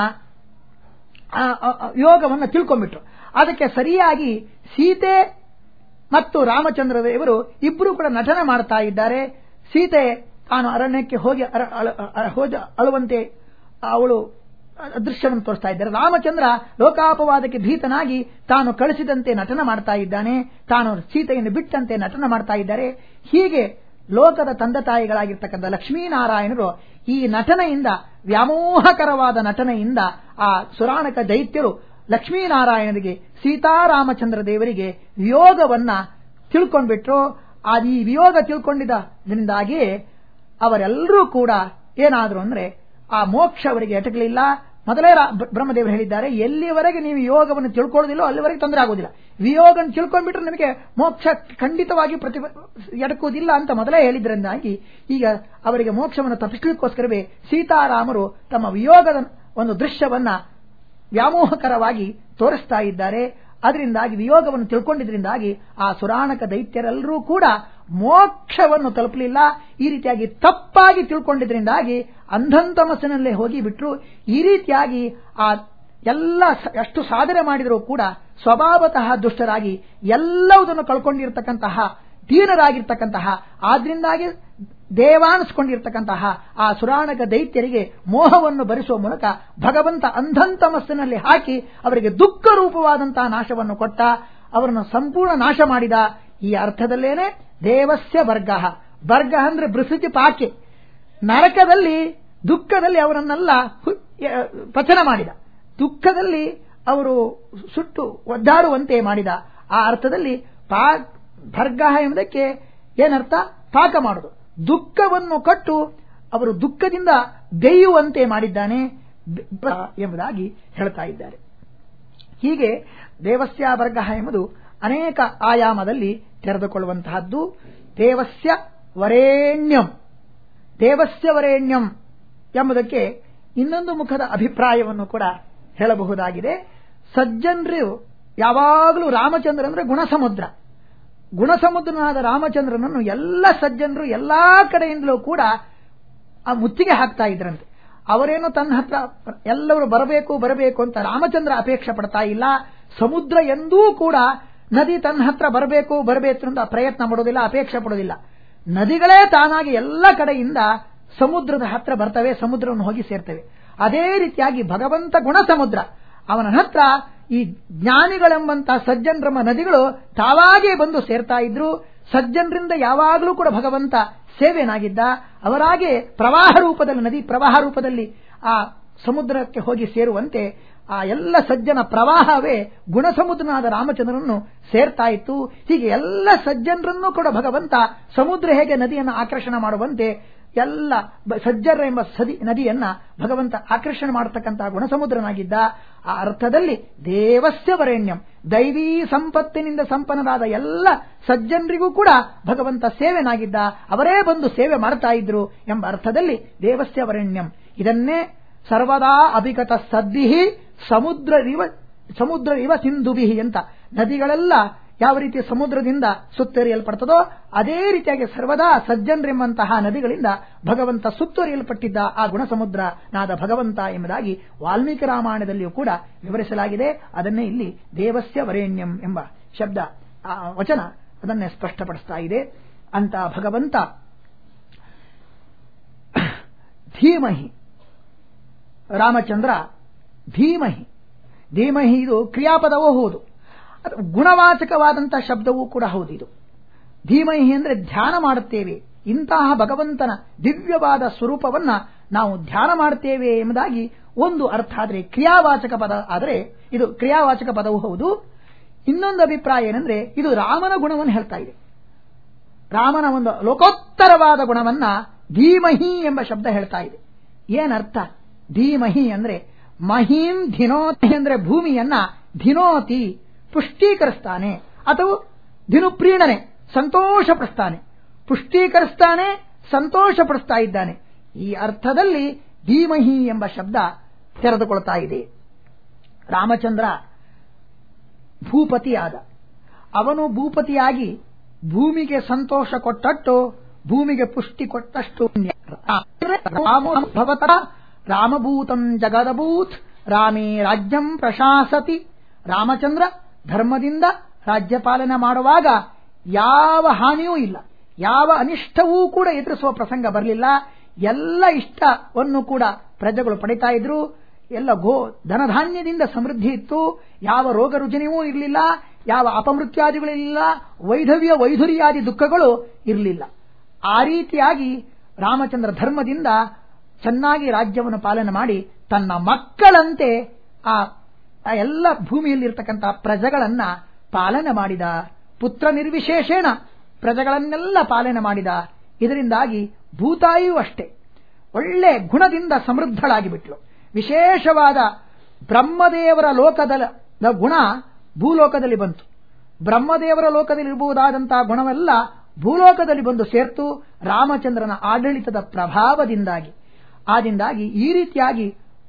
ವಿಯೋಗವನ್ನ ತಿಳ್ಕೊಂಡ್ಬಿಟ್ರು ಅದಕ್ಕೆ ಸರಿಯಾಗಿ ಸೀತೆ ಮತ್ತು ರಾಮಚಂದ್ರ ದೇವರು ಇಬ್ಬರು ಕೂಡ ನಟನೆ ಮಾಡ್ತಾ ಇದ್ದಾರೆ ಸೀತೆ ತಾನು ಅರಣ್ಯಕ್ಕೆ ಹೋಗಿ ಹೋದ ಅಳುವಂತೆ ಅವಳು ದೃಶ್ಯವನ್ನು ತೋರಿಸ್ತಾ ಇದ್ದಾರೆ ರಾಮಚಂದ್ರ ಲೋಕಾಪವಾದಕ್ಕೆ ಭೀತನಾಗಿ ತಾನು ಕಳಿಸಿದಂತೆ ನಟನ ಮಾಡ್ತಾ ಇದ್ದಾನೆ ತಾನು ಸೀತೆಯನ್ನು ಬಿಟ್ಟಂತೆ ನಟನ ಮಾಡ್ತಾ ಇದ್ದಾರೆ ಹೀಗೆ ಲೋಕದ ತಂದೆ ತಾಯಿಗಳಾಗಿರ್ತಕ್ಕಂಥ ಲಕ್ಷ್ಮೀನಾರಾಯಣರು ಈ ನಟನೆಯಿಂದ ವ್ಯಾಮೋಹಕರವಾದ ನಟನೆಯಿಂದ ಆ ಸುರಾಣಕ ದೈತ್ಯರು ಲಕ್ಷ್ಮೀನಾರಾಯಣರಿಗೆ ಸೀತಾರಾಮಚಂದ್ರ ದೇವರಿಗೆ ವಿಯೋಗವನ್ನ ತಿಳ್ಕೊಂಡ್ಬಿಟ್ರು ಆ ಈ ವಿಯೋಗ ತಿಳ್ಕೊಂಡಿದ್ದರಿಂದಾಗಿ ಅವರೆಲ್ಲರೂ ಕೂಡ ಏನಾದ್ರು ಅಂದ್ರೆ ಆ ಮೋಕ್ಷ ಅವರಿಗೆ ಎಟಕಲಿಲ್ಲ ಮೊದಲೇ ಬ್ರಹ್ಮದೇವರು ಹೇಳಿದ್ದಾರೆ ಎಲ್ಲಿವರೆಗೆ ನೀವು ಯೋಗವನ್ನು ತಿಳ್ಕೊಳ್ಳೋದಿಲ್ಲೋ ಅಲ್ಲಿವರೆಗೆ ತೊಂದರೆ ಆಗುವುದಿಲ್ಲ ವಿಯೋಗ ತಿಳ್ಕೊಂಡ್ಬಿಟ್ರೆ ನಿಮಗೆ ಮೋಕ್ಷ ಖಂಡಿತವಾಗಿ ಪ್ರತಿ ಎಟಕುವುದಿಲ್ಲ ಅಂತ ಮೊದಲೇ ಹೇಳಿದ್ರಿಂದಾಗಿ ಈಗ ಅವರಿಗೆ ಮೋಕ್ಷವನ್ನು ತಪ್ಪಿಸಲಿಕ್ಕೋಸ್ಕರವೇ ಸೀತಾರಾಮರು ತಮ್ಮ ವಿಯೋಗದ ಒಂದು ದೃಶ್ಯವನ್ನ ವ್ಯಾಮೋಹಕರವಾಗಿ ತೋರಿಸ್ತಾ ಇದ್ದಾರೆ ಅದರಿಂದಾಗಿ ವಿಯೋಗವನ್ನು ತಿಳ್ಕೊಂಡಿದ್ರಿಂದಾಗಿ ಆ ಸುರಾಣಕ ದೈತ್ಯರೆಲ್ಲರೂ ಕೂಡ ಮೋಕ್ಷವನ್ನು ತಲುಪಲಿಲ್ಲ ಈ ರೀತಿಯಾಗಿ ತಪ್ಪಾಗಿ ತಿಳ್ಕೊಂಡಿದ್ರಿಂದಾಗಿ ಅಂಧಂತಮಸ್ಸಿನಲ್ಲೇ ಹೋಗಿ ಬಿಟ್ರು ಈ ರೀತಿಯಾಗಿ ಆ ಎಲ್ಲ ಎಷ್ಟು ಸಾಧನೆ ಮಾಡಿದರೂ ಕೂಡ ಸ್ವಭಾವತಃ ದುಷ್ಟರಾಗಿ ಎಲ್ಲವುದನ್ನು ಕಳ್ಕೊಂಡಿರ್ತಕ್ಕಂತಹ ದೀನರಾಗಿರ್ತಕ್ಕಂತಹ ಆದ್ರಿಂದಾಗಿ ದೇವಾನಿಸ್ಕೊಂಡಿರ್ತಕ್ಕಂತಹ ಆ ಸುರಾಣಕ ದೈತ್ಯರಿಗೆ ಮೋಹವನ್ನು ಭರಿಸುವ ಮೂಲಕ ಭಗವಂತ ಅಂಧಂತಮಸ್ಸಿನಲ್ಲಿ ಹಾಕಿ ಅವರಿಗೆ ದುಃಖ ರೂಪವಾದಂತಹ ನಾಶವನ್ನು ಕೊಟ್ಟ ಅವರನ್ನು ಸಂಪೂರ್ಣ ನಾಶ ಮಾಡಿದ ಈ ಅರ್ಥದಲ್ಲೇನೆ ದೇವಸ್ಯ ವರ್ಗ ವರ್ಗ ಅಂದ್ರೆ ಬೃಸತಿ ಪಾಕೆ ನರಕದಲ್ಲಿ ದುಃಖದಲ್ಲಿ ಅವರನ್ನೆಲ್ಲ ಪಚನ ಮಾಡಿದ ದುಃಖದಲ್ಲಿ ಅವರು ಸುಟ್ಟು ಒದ್ದಾಡುವಂತೆ ಮಾಡಿದ ಆ ಅರ್ಥದಲ್ಲಿ ಪಾ ಭರ್ಗ ಎಂಬುದಕ್ಕೆ ಏನರ್ಥ ಪಾಕ ಮಾಡುದು ದುಃಖವನ್ನು ಕಟ್ಟು ಅವರು ದುಃಖದಿಂದ ಬೇಯುವಂತೆ ಮಾಡಿದ್ದಾನೆ ಎಂಬುದಾಗಿ ಹೇಳ್ತಾ ಇದ್ದಾರೆ ಹೀಗೆ ದೇವಸ್ಯ ವರ್ಗ ಎಂಬುದು ಅನೇಕ ಆಯಾಮದಲ್ಲಿ ತೆರೆದುಕೊಳ್ಳುವಂತಹದ್ದು ದೇವಸ್ಯ ವರೇಣ್ಯಂ ದೇವಸ್ಯ ವರೇಣ್ಯಂ ಎಂಬುದಕ್ಕೆ ಇನ್ನೊಂದು ಮುಖದ ಅಭಿಪ್ರಾಯವನ್ನು ಕೂಡ ಹೇಳಬಹುದಾಗಿದೆ ಸಜ್ಜನರು ಯಾವಾಗಲೂ ರಾಮಚಂದ್ರ ಅಂದ್ರೆ ಗುಣಸಮುದ್ರ ಗುಣಸಮುದ್ರನಾದ ರಾಮಚಂದ್ರನನ್ನು ಎಲ್ಲ ಸಜ್ಜನರು ಎಲ್ಲಾ ಕಡೆಯಿಂದಲೂ ಕೂಡ ಆ ಮುತ್ತಿಗೆ ಹಾಕ್ತಾ ಇದ್ರಂತೆ ಅವರೇನು ತನ್ನ ಹತ್ರ ಎಲ್ಲರೂ ಬರಬೇಕು ಬರಬೇಕು ಅಂತ ರಾಮಚಂದ್ರ ಅಪೇಕ್ಷೆ ಪಡ್ತಾ ಇಲ್ಲ ಸಮುದ್ರ ಎಂದೂ ಕೂಡ ನದಿ ತನ್ನ ಹತ್ರ ಬರಬೇಕು ಬರಬೇಕು ಅಂತ ಪ್ರಯತ್ನ ಪಡೋದಿಲ್ಲ ಅಪೇಕ್ಷೆ ಪಡೋದಿಲ್ಲ ನದಿಗಳೇ ತಾನಾಗಿ ಎಲ್ಲ ಕಡೆಯಿಂದ ಸಮುದ್ರದ ಹತ್ರ ಬರ್ತವೆ ಸಮುದ್ರವನ್ನು ಹೋಗಿ ಸೇರ್ತವೆ ಅದೇ ರೀತಿಯಾಗಿ ಭಗವಂತ ಗುಣ ಸಮುದ್ರ ಅವನ ಹತ್ರ ಈ ಜ್ಞಾನಿಗಳೆಂಬಂತಹ ಸಜ್ಜನರಮ್ಮ ನದಿಗಳು ತಾವಾಗೇ ಬಂದು ಸೇರ್ತಾ ಇದ್ರು ಸಜ್ಜನರಿಂದ ಯಾವಾಗಲೂ ಕೂಡ ಭಗವಂತ ಸೇವೆನಾಗಿದ್ದ ಅವರಾಗೆ ಪ್ರವಾಹ ರೂಪದಲ್ಲಿ ನದಿ ಪ್ರವಾಹ ರೂಪದಲ್ಲಿ ಆ ಸಮುದ್ರಕ್ಕೆ ಹೋಗಿ ಸೇರುವಂತೆ ಆ ಎಲ್ಲ ಸಜ್ಜನ ಪ್ರವಾಹವೇ ಗುಣಸಮುದ್ರನಾದ ರಾಮಚಂದ್ರನನ್ನು ಸೇರ್ತಾ ಇತ್ತು ಹೀಗೆ ಎಲ್ಲ ಸಜ್ಜನರನ್ನು ಕೂಡ ಭಗವಂತ ಸಮುದ್ರ ಹೇಗೆ ನದಿಯನ್ನು ಆಕರ್ಷಣೆ ಮಾಡುವಂತೆ ಎಲ್ಲ ಸಜ್ಜರ ಎಂಬ ಸದಿ ನದಿಯನ್ನ ಭಗವಂತ ಆಕರ್ಷಣೆ ಮಾಡತಕ್ಕಂತಹ ಗುಣಸಮುದ್ರನಾಗಿದ್ದ ಆ ಅರ್ಥದಲ್ಲಿ ದೇವಸ್ಯ ವರೇಣ್ಯಂ ದೈವೀ ಸಂಪತ್ತಿನಿಂದ ಸಂಪನ್ನರಾದ ಎಲ್ಲ ಸಜ್ಜನರಿಗೂ ಕೂಡ ಭಗವಂತ ಸೇವೆನಾಗಿದ್ದ ಅವರೇ ಬಂದು ಸೇವೆ ಮಾಡ್ತಾ ಇದ್ರು ಎಂಬ ಅರ್ಥದಲ್ಲಿ ದೇವಸ್ಯ ವರೇಣ್ಯಂ ಇದನ್ನೇ ಸರ್ವದಾ ಅಭಿಗತ ಸದ್ದಿಹಿ ಸಮುದ್ರ ಇವ ಸಮುದ್ರ ಇವ ಸಿಂಧುಬಿಹಿ ಅಂತ ನದಿಗಳೆಲ್ಲ ಯಾವ ರೀತಿ ಸಮುದ್ರದಿಂದ ಸುತ್ತರಿಯಲ್ಪಡ್ತದೋ ಅದೇ ರೀತಿಯಾಗಿ ಸರ್ವದಾ ಸಜ್ಜನರೆಂಬಂತಹ ನದಿಗಳಿಂದ ಭಗವಂತ ಸುತ್ತುವರಿಯಲ್ಪಟ್ಟಿದ್ದ ಆ ಗುಣಸಮುದ್ರ ನಾದ ಭಗವಂತ ಎಂಬುದಾಗಿ ವಾಲ್ಮೀಕಿ ರಾಮಾಯಣದಲ್ಲಿಯೂ ಕೂಡ ವಿವರಿಸಲಾಗಿದೆ ಅದನ್ನೇ ಇಲ್ಲಿ ದೇವಸ್ಯ ವರೇಣ್ಯಂ ಎಂಬ ಶಬ್ದ ಆ ವಚನ ಅದನ್ನೇ ಸ್ಪಷ್ಟಪಡಿಸ್ತಾ ಇದೆ ಅಂತ ಭಗವಂತ ಧೀಮಹಿ ರಾಮಚಂದ್ರ ಧೀಮಹಿ ಧೀಮಹಿ ಇದು ಕ್ರಿಯಾಪದವೂ ಹೌದು ಗುಣವಾಚಕವಾದಂತಹ ಶಬ್ದವೂ ಕೂಡ ಹೌದು ಇದು ಧೀಮಹಿ ಅಂದ್ರೆ ಧ್ಯಾನ ಮಾಡುತ್ತೇವೆ ಇಂತಹ ಭಗವಂತನ ದಿವ್ಯವಾದ ಸ್ವರೂಪವನ್ನ ನಾವು ಧ್ಯಾನ ಮಾಡುತ್ತೇವೆ ಎಂಬುದಾಗಿ ಒಂದು ಅರ್ಥ ಆದರೆ ಕ್ರಿಯಾವಾಚಕ ಪದ ಆದರೆ ಇದು ಕ್ರಿಯಾವಾಚಕ ಪದವೂ ಹೌದು ಇನ್ನೊಂದು ಅಭಿಪ್ರಾಯ ಏನಂದ್ರೆ ಇದು ರಾಮನ ಗುಣವನ್ನು ಹೇಳ್ತಾ ಇದೆ ರಾಮನ ಒಂದು ಲೋಕೋತ್ತರವಾದ ಗುಣವನ್ನ ಧೀಮಹಿ ಎಂಬ ಶಬ್ದ ಹೇಳ್ತಾ ಇದೆ ಏನರ್ಥ ಧೀಮಹಿ ಅಂದ್ರೆ ಮಹೀಂ ಧಿನೋತಿ ಅಂದ್ರೆ ಭೂಮಿಯನ್ನ ಧಿನೋತಿ ಪುಷ್ಟೀಕರಿಸ್ತಾನೆ ಅಥವಾ ಧಿನುಪ್ರೀಣನೆ ಸಂತೋಷ ಪಡಿಸ್ತಾನೆ ಪುಷ್ಟೀಕರಿಸ್ತಾನೆ ಸಂತೋಷ ಪಡಿಸ್ತಾ ಇದ್ದಾನೆ ಈ ಅರ್ಥದಲ್ಲಿ ಧೀಮಹಿ ಎಂಬ ಶಬ್ದ ತೆರೆದುಕೊಳ್ತಾ ಇದೆ ರಾಮಚಂದ್ರ ಭೂಪತಿಯಾದ ಅವನು ಭೂಪತಿಯಾಗಿ ಭೂಮಿಗೆ ಸಂತೋಷ ಕೊಟ್ಟಟ್ಟು ಭೂಮಿಗೆ ಪುಷ್ಟಿ ಕೊಟ್ಟಷ್ಟು ಭವತ ರಾಮಭೂತಂ ಜಗದಭೂತ್ ರಾಮೇ ರಾಜ್ಯಂ ಪ್ರಶಾಸತಿ ರಾಮಚಂದ್ರ ಧರ್ಮದಿಂದ ರಾಜ್ಯಪಾಲನೆ ಮಾಡುವಾಗ ಯಾವ ಹಾನಿಯೂ ಇಲ್ಲ ಯಾವ ಅನಿಷ್ಟವೂ ಕೂಡ ಎದುರಿಸುವ ಪ್ರಸಂಗ ಬರಲಿಲ್ಲ ಎಲ್ಲ ಇಷ್ಟವನ್ನು ಕೂಡ ಪ್ರಜೆಗಳು ಪಡಿತಾ ಇದ್ರು ಎಲ್ಲ ಗೋ ಧನಧಾನ್ಯದಿಂದ ಸಮೃದ್ಧಿ ಇತ್ತು ಯಾವ ರೋಗ ರುಜಿನವೂ ಇರಲಿಲ್ಲ ಯಾವ ಅಪಮೃತ್ಯಾದಿಗಳಿರಲಿಲ್ಲ ವೈಧವ್ಯ ವೈಧುರ್ಯಾದಿ ದುಃಖಗಳು ಇರಲಿಲ್ಲ ಆ ರೀತಿಯಾಗಿ ರಾಮಚಂದ್ರ ಧರ್ಮದಿಂದ ಚೆನ್ನಾಗಿ ರಾಜ್ಯವನ್ನು ಪಾಲನೆ ಮಾಡಿ ತನ್ನ ಮಕ್ಕಳಂತೆ ಆ ಎಲ್ಲ ಭೂಮಿಯಲ್ಲಿರ್ತಕ್ಕಂಥ ಪ್ರಜೆಗಳನ್ನ ಪಾಲನೆ ಮಾಡಿದ ಪುತ್ರ ನಿರ್ವಿಶೇಷೇಣ ಪ್ರಜೆಗಳನ್ನೆಲ್ಲ ಪಾಲನೆ ಮಾಡಿದ ಇದರಿಂದಾಗಿ ಭೂತಾಯಿಯೂ ಅಷ್ಟೇ ಒಳ್ಳೆ ಗುಣದಿಂದ ಸಮೃದ್ಧಳಾಗಿ ಬಿಟ್ಲು ವಿಶೇಷವಾದ ಬ್ರಹ್ಮದೇವರ ಲೋಕದ ಗುಣ ಭೂಲೋಕದಲ್ಲಿ ಬಂತು ಬ್ರಹ್ಮದೇವರ ಲೋಕದಲ್ಲಿ ಇರಬಹುದಾದಂತಹ ಗುಣವೆಲ್ಲ ಭೂಲೋಕದಲ್ಲಿ ಬಂದು ಸೇರ್ತು ರಾಮಚಂದ್ರನ ಆಡಳಿತದ ಪ್ರಭಾವದಿಂದಾಗಿ ಆದಿಂದಾಗಿ ಈ ರೀತಿಯಾಗಿ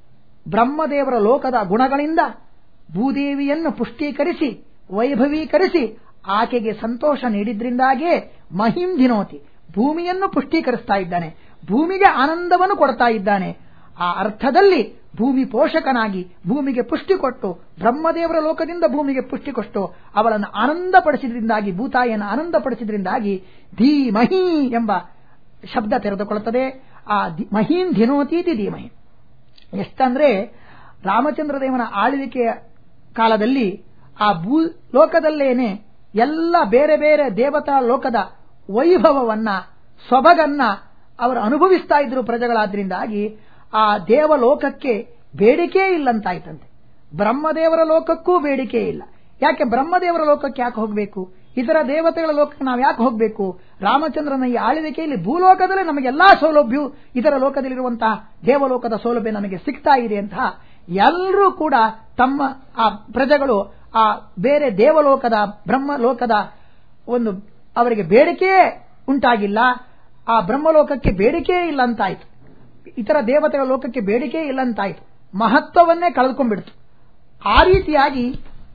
ಬ್ರಹ್ಮದೇವರ ಲೋಕದ ಗುಣಗಳಿಂದ ಭೂದೇವಿಯನ್ನು ಪುಷ್ಟೀಕರಿಸಿ ವೈಭವೀಕರಿಸಿ ಆಕೆಗೆ ಸಂತೋಷ ನೀಡಿದ್ರಿಂದಾಗಿಯೇ ಮಹಿಂಧಿನೋತಿ ಭೂಮಿಯನ್ನು ಪುಷ್ಟೀಕರಿಸ್ತಾ ಇದ್ದಾನೆ ಭೂಮಿಗೆ ಆನಂದವನ್ನು ಕೊಡ್ತಾ ಇದ್ದಾನೆ ಆ ಅರ್ಥದಲ್ಲಿ ಭೂಮಿ ಪೋಷಕನಾಗಿ ಭೂಮಿಗೆ ಪುಷ್ಟಿ ಕೊಟ್ಟು ಬ್ರಹ್ಮದೇವರ ಲೋಕದಿಂದ ಭೂಮಿಗೆ ಪುಷ್ಟಿ ಕೊಟ್ಟು ಅವಳನ್ನು ಆನಂದಪಡಿಸಿದ್ರಿಂದಾಗಿ ಭೂತಾಯಿಯನ್ನು ಆನಂದಪಡಿಸಿದ್ರಿಂದಾಗಿ ಧೀಮಹಿ ಎಂಬ ಶಬ್ದ ತೆರೆದುಕೊಳ್ಳುತ್ತದೆ ಆ ಮಹೀನ್ ಧಿನೋತೀತಿ ಧೀಮಹಿ ಎಷ್ಟಂದ್ರೆ ರಾಮಚಂದ್ರ ದೇವನ ಆಳ್ವಿಕೆಯ ಕಾಲದಲ್ಲಿ ಆ ಭೂ ಲೋಕದಲ್ಲೇನೆ ಎಲ್ಲ ಬೇರೆ ಬೇರೆ ದೇವತಾ ಲೋಕದ ವೈಭವವನ್ನ ಸೊಬಗನ್ನ ಅವರು ಅನುಭವಿಸ್ತಾ ಇದ್ರು ಪ್ರಜೆಗಳಾದ್ರಿಂದಾಗಿ ಆ ದೇವಲೋಕಕ್ಕೆ ಬೇಡಿಕೆ ಇಲ್ಲಂತಾಯ್ತಂತೆ ಬ್ರಹ್ಮದೇವರ ಲೋಕಕ್ಕೂ ಬೇಡಿಕೆ ಇಲ್ಲ ಯಾಕೆ ಬ್ರಹ್ಮದೇವರ ಲೋಕಕ್ಕೆ ಯಾಕೆ ಹೋಗಬೇಕು ಇತರ ದೇವತೆಗಳ ಲೋಕಕ್ಕೆ ನಾವು ಯಾಕೆ ಹೋಗಬೇಕು ರಾಮಚಂದ್ರನ ಈ ಆಳ್ವಿಕೆಯಲ್ಲಿ ಭೂಲೋಕದಲ್ಲೇ ನಮಗೆಲ್ಲಾ ಸೌಲಭ್ಯ ಇತರ ಲೋಕದಲ್ಲಿರುವಂತಹ ದೇವಲೋಕದ ಸೌಲಭ್ಯ ನಮಗೆ ಸಿಗ್ತಾ ಇದೆ ಅಂತ ಎಲ್ಲರೂ ಕೂಡ ತಮ್ಮ ಆ ಪ್ರಜೆಗಳು ಆ ಬೇರೆ ದೇವಲೋಕದ ಬ್ರಹ್ಮಲೋಕದ ಒಂದು ಅವರಿಗೆ ಬೇಡಿಕೆ ಉಂಟಾಗಿಲ್ಲ ಆ ಬ್ರಹ್ಮಲೋಕಕ್ಕೆ ಬೇಡಿಕೆ ಇಲ್ಲ ಅಂತಾಯ್ತು ಇತರ ದೇವತೆಗಳ ಲೋಕಕ್ಕೆ ಬೇಡಿಕೆ ಇಲ್ಲ ಅಂತಾಯ್ತು ಮಹತ್ವವನ್ನೇ ಕಳೆದುಕೊಂಡ್ಬಿಡ್ತು ಆ ರೀತಿಯಾಗಿ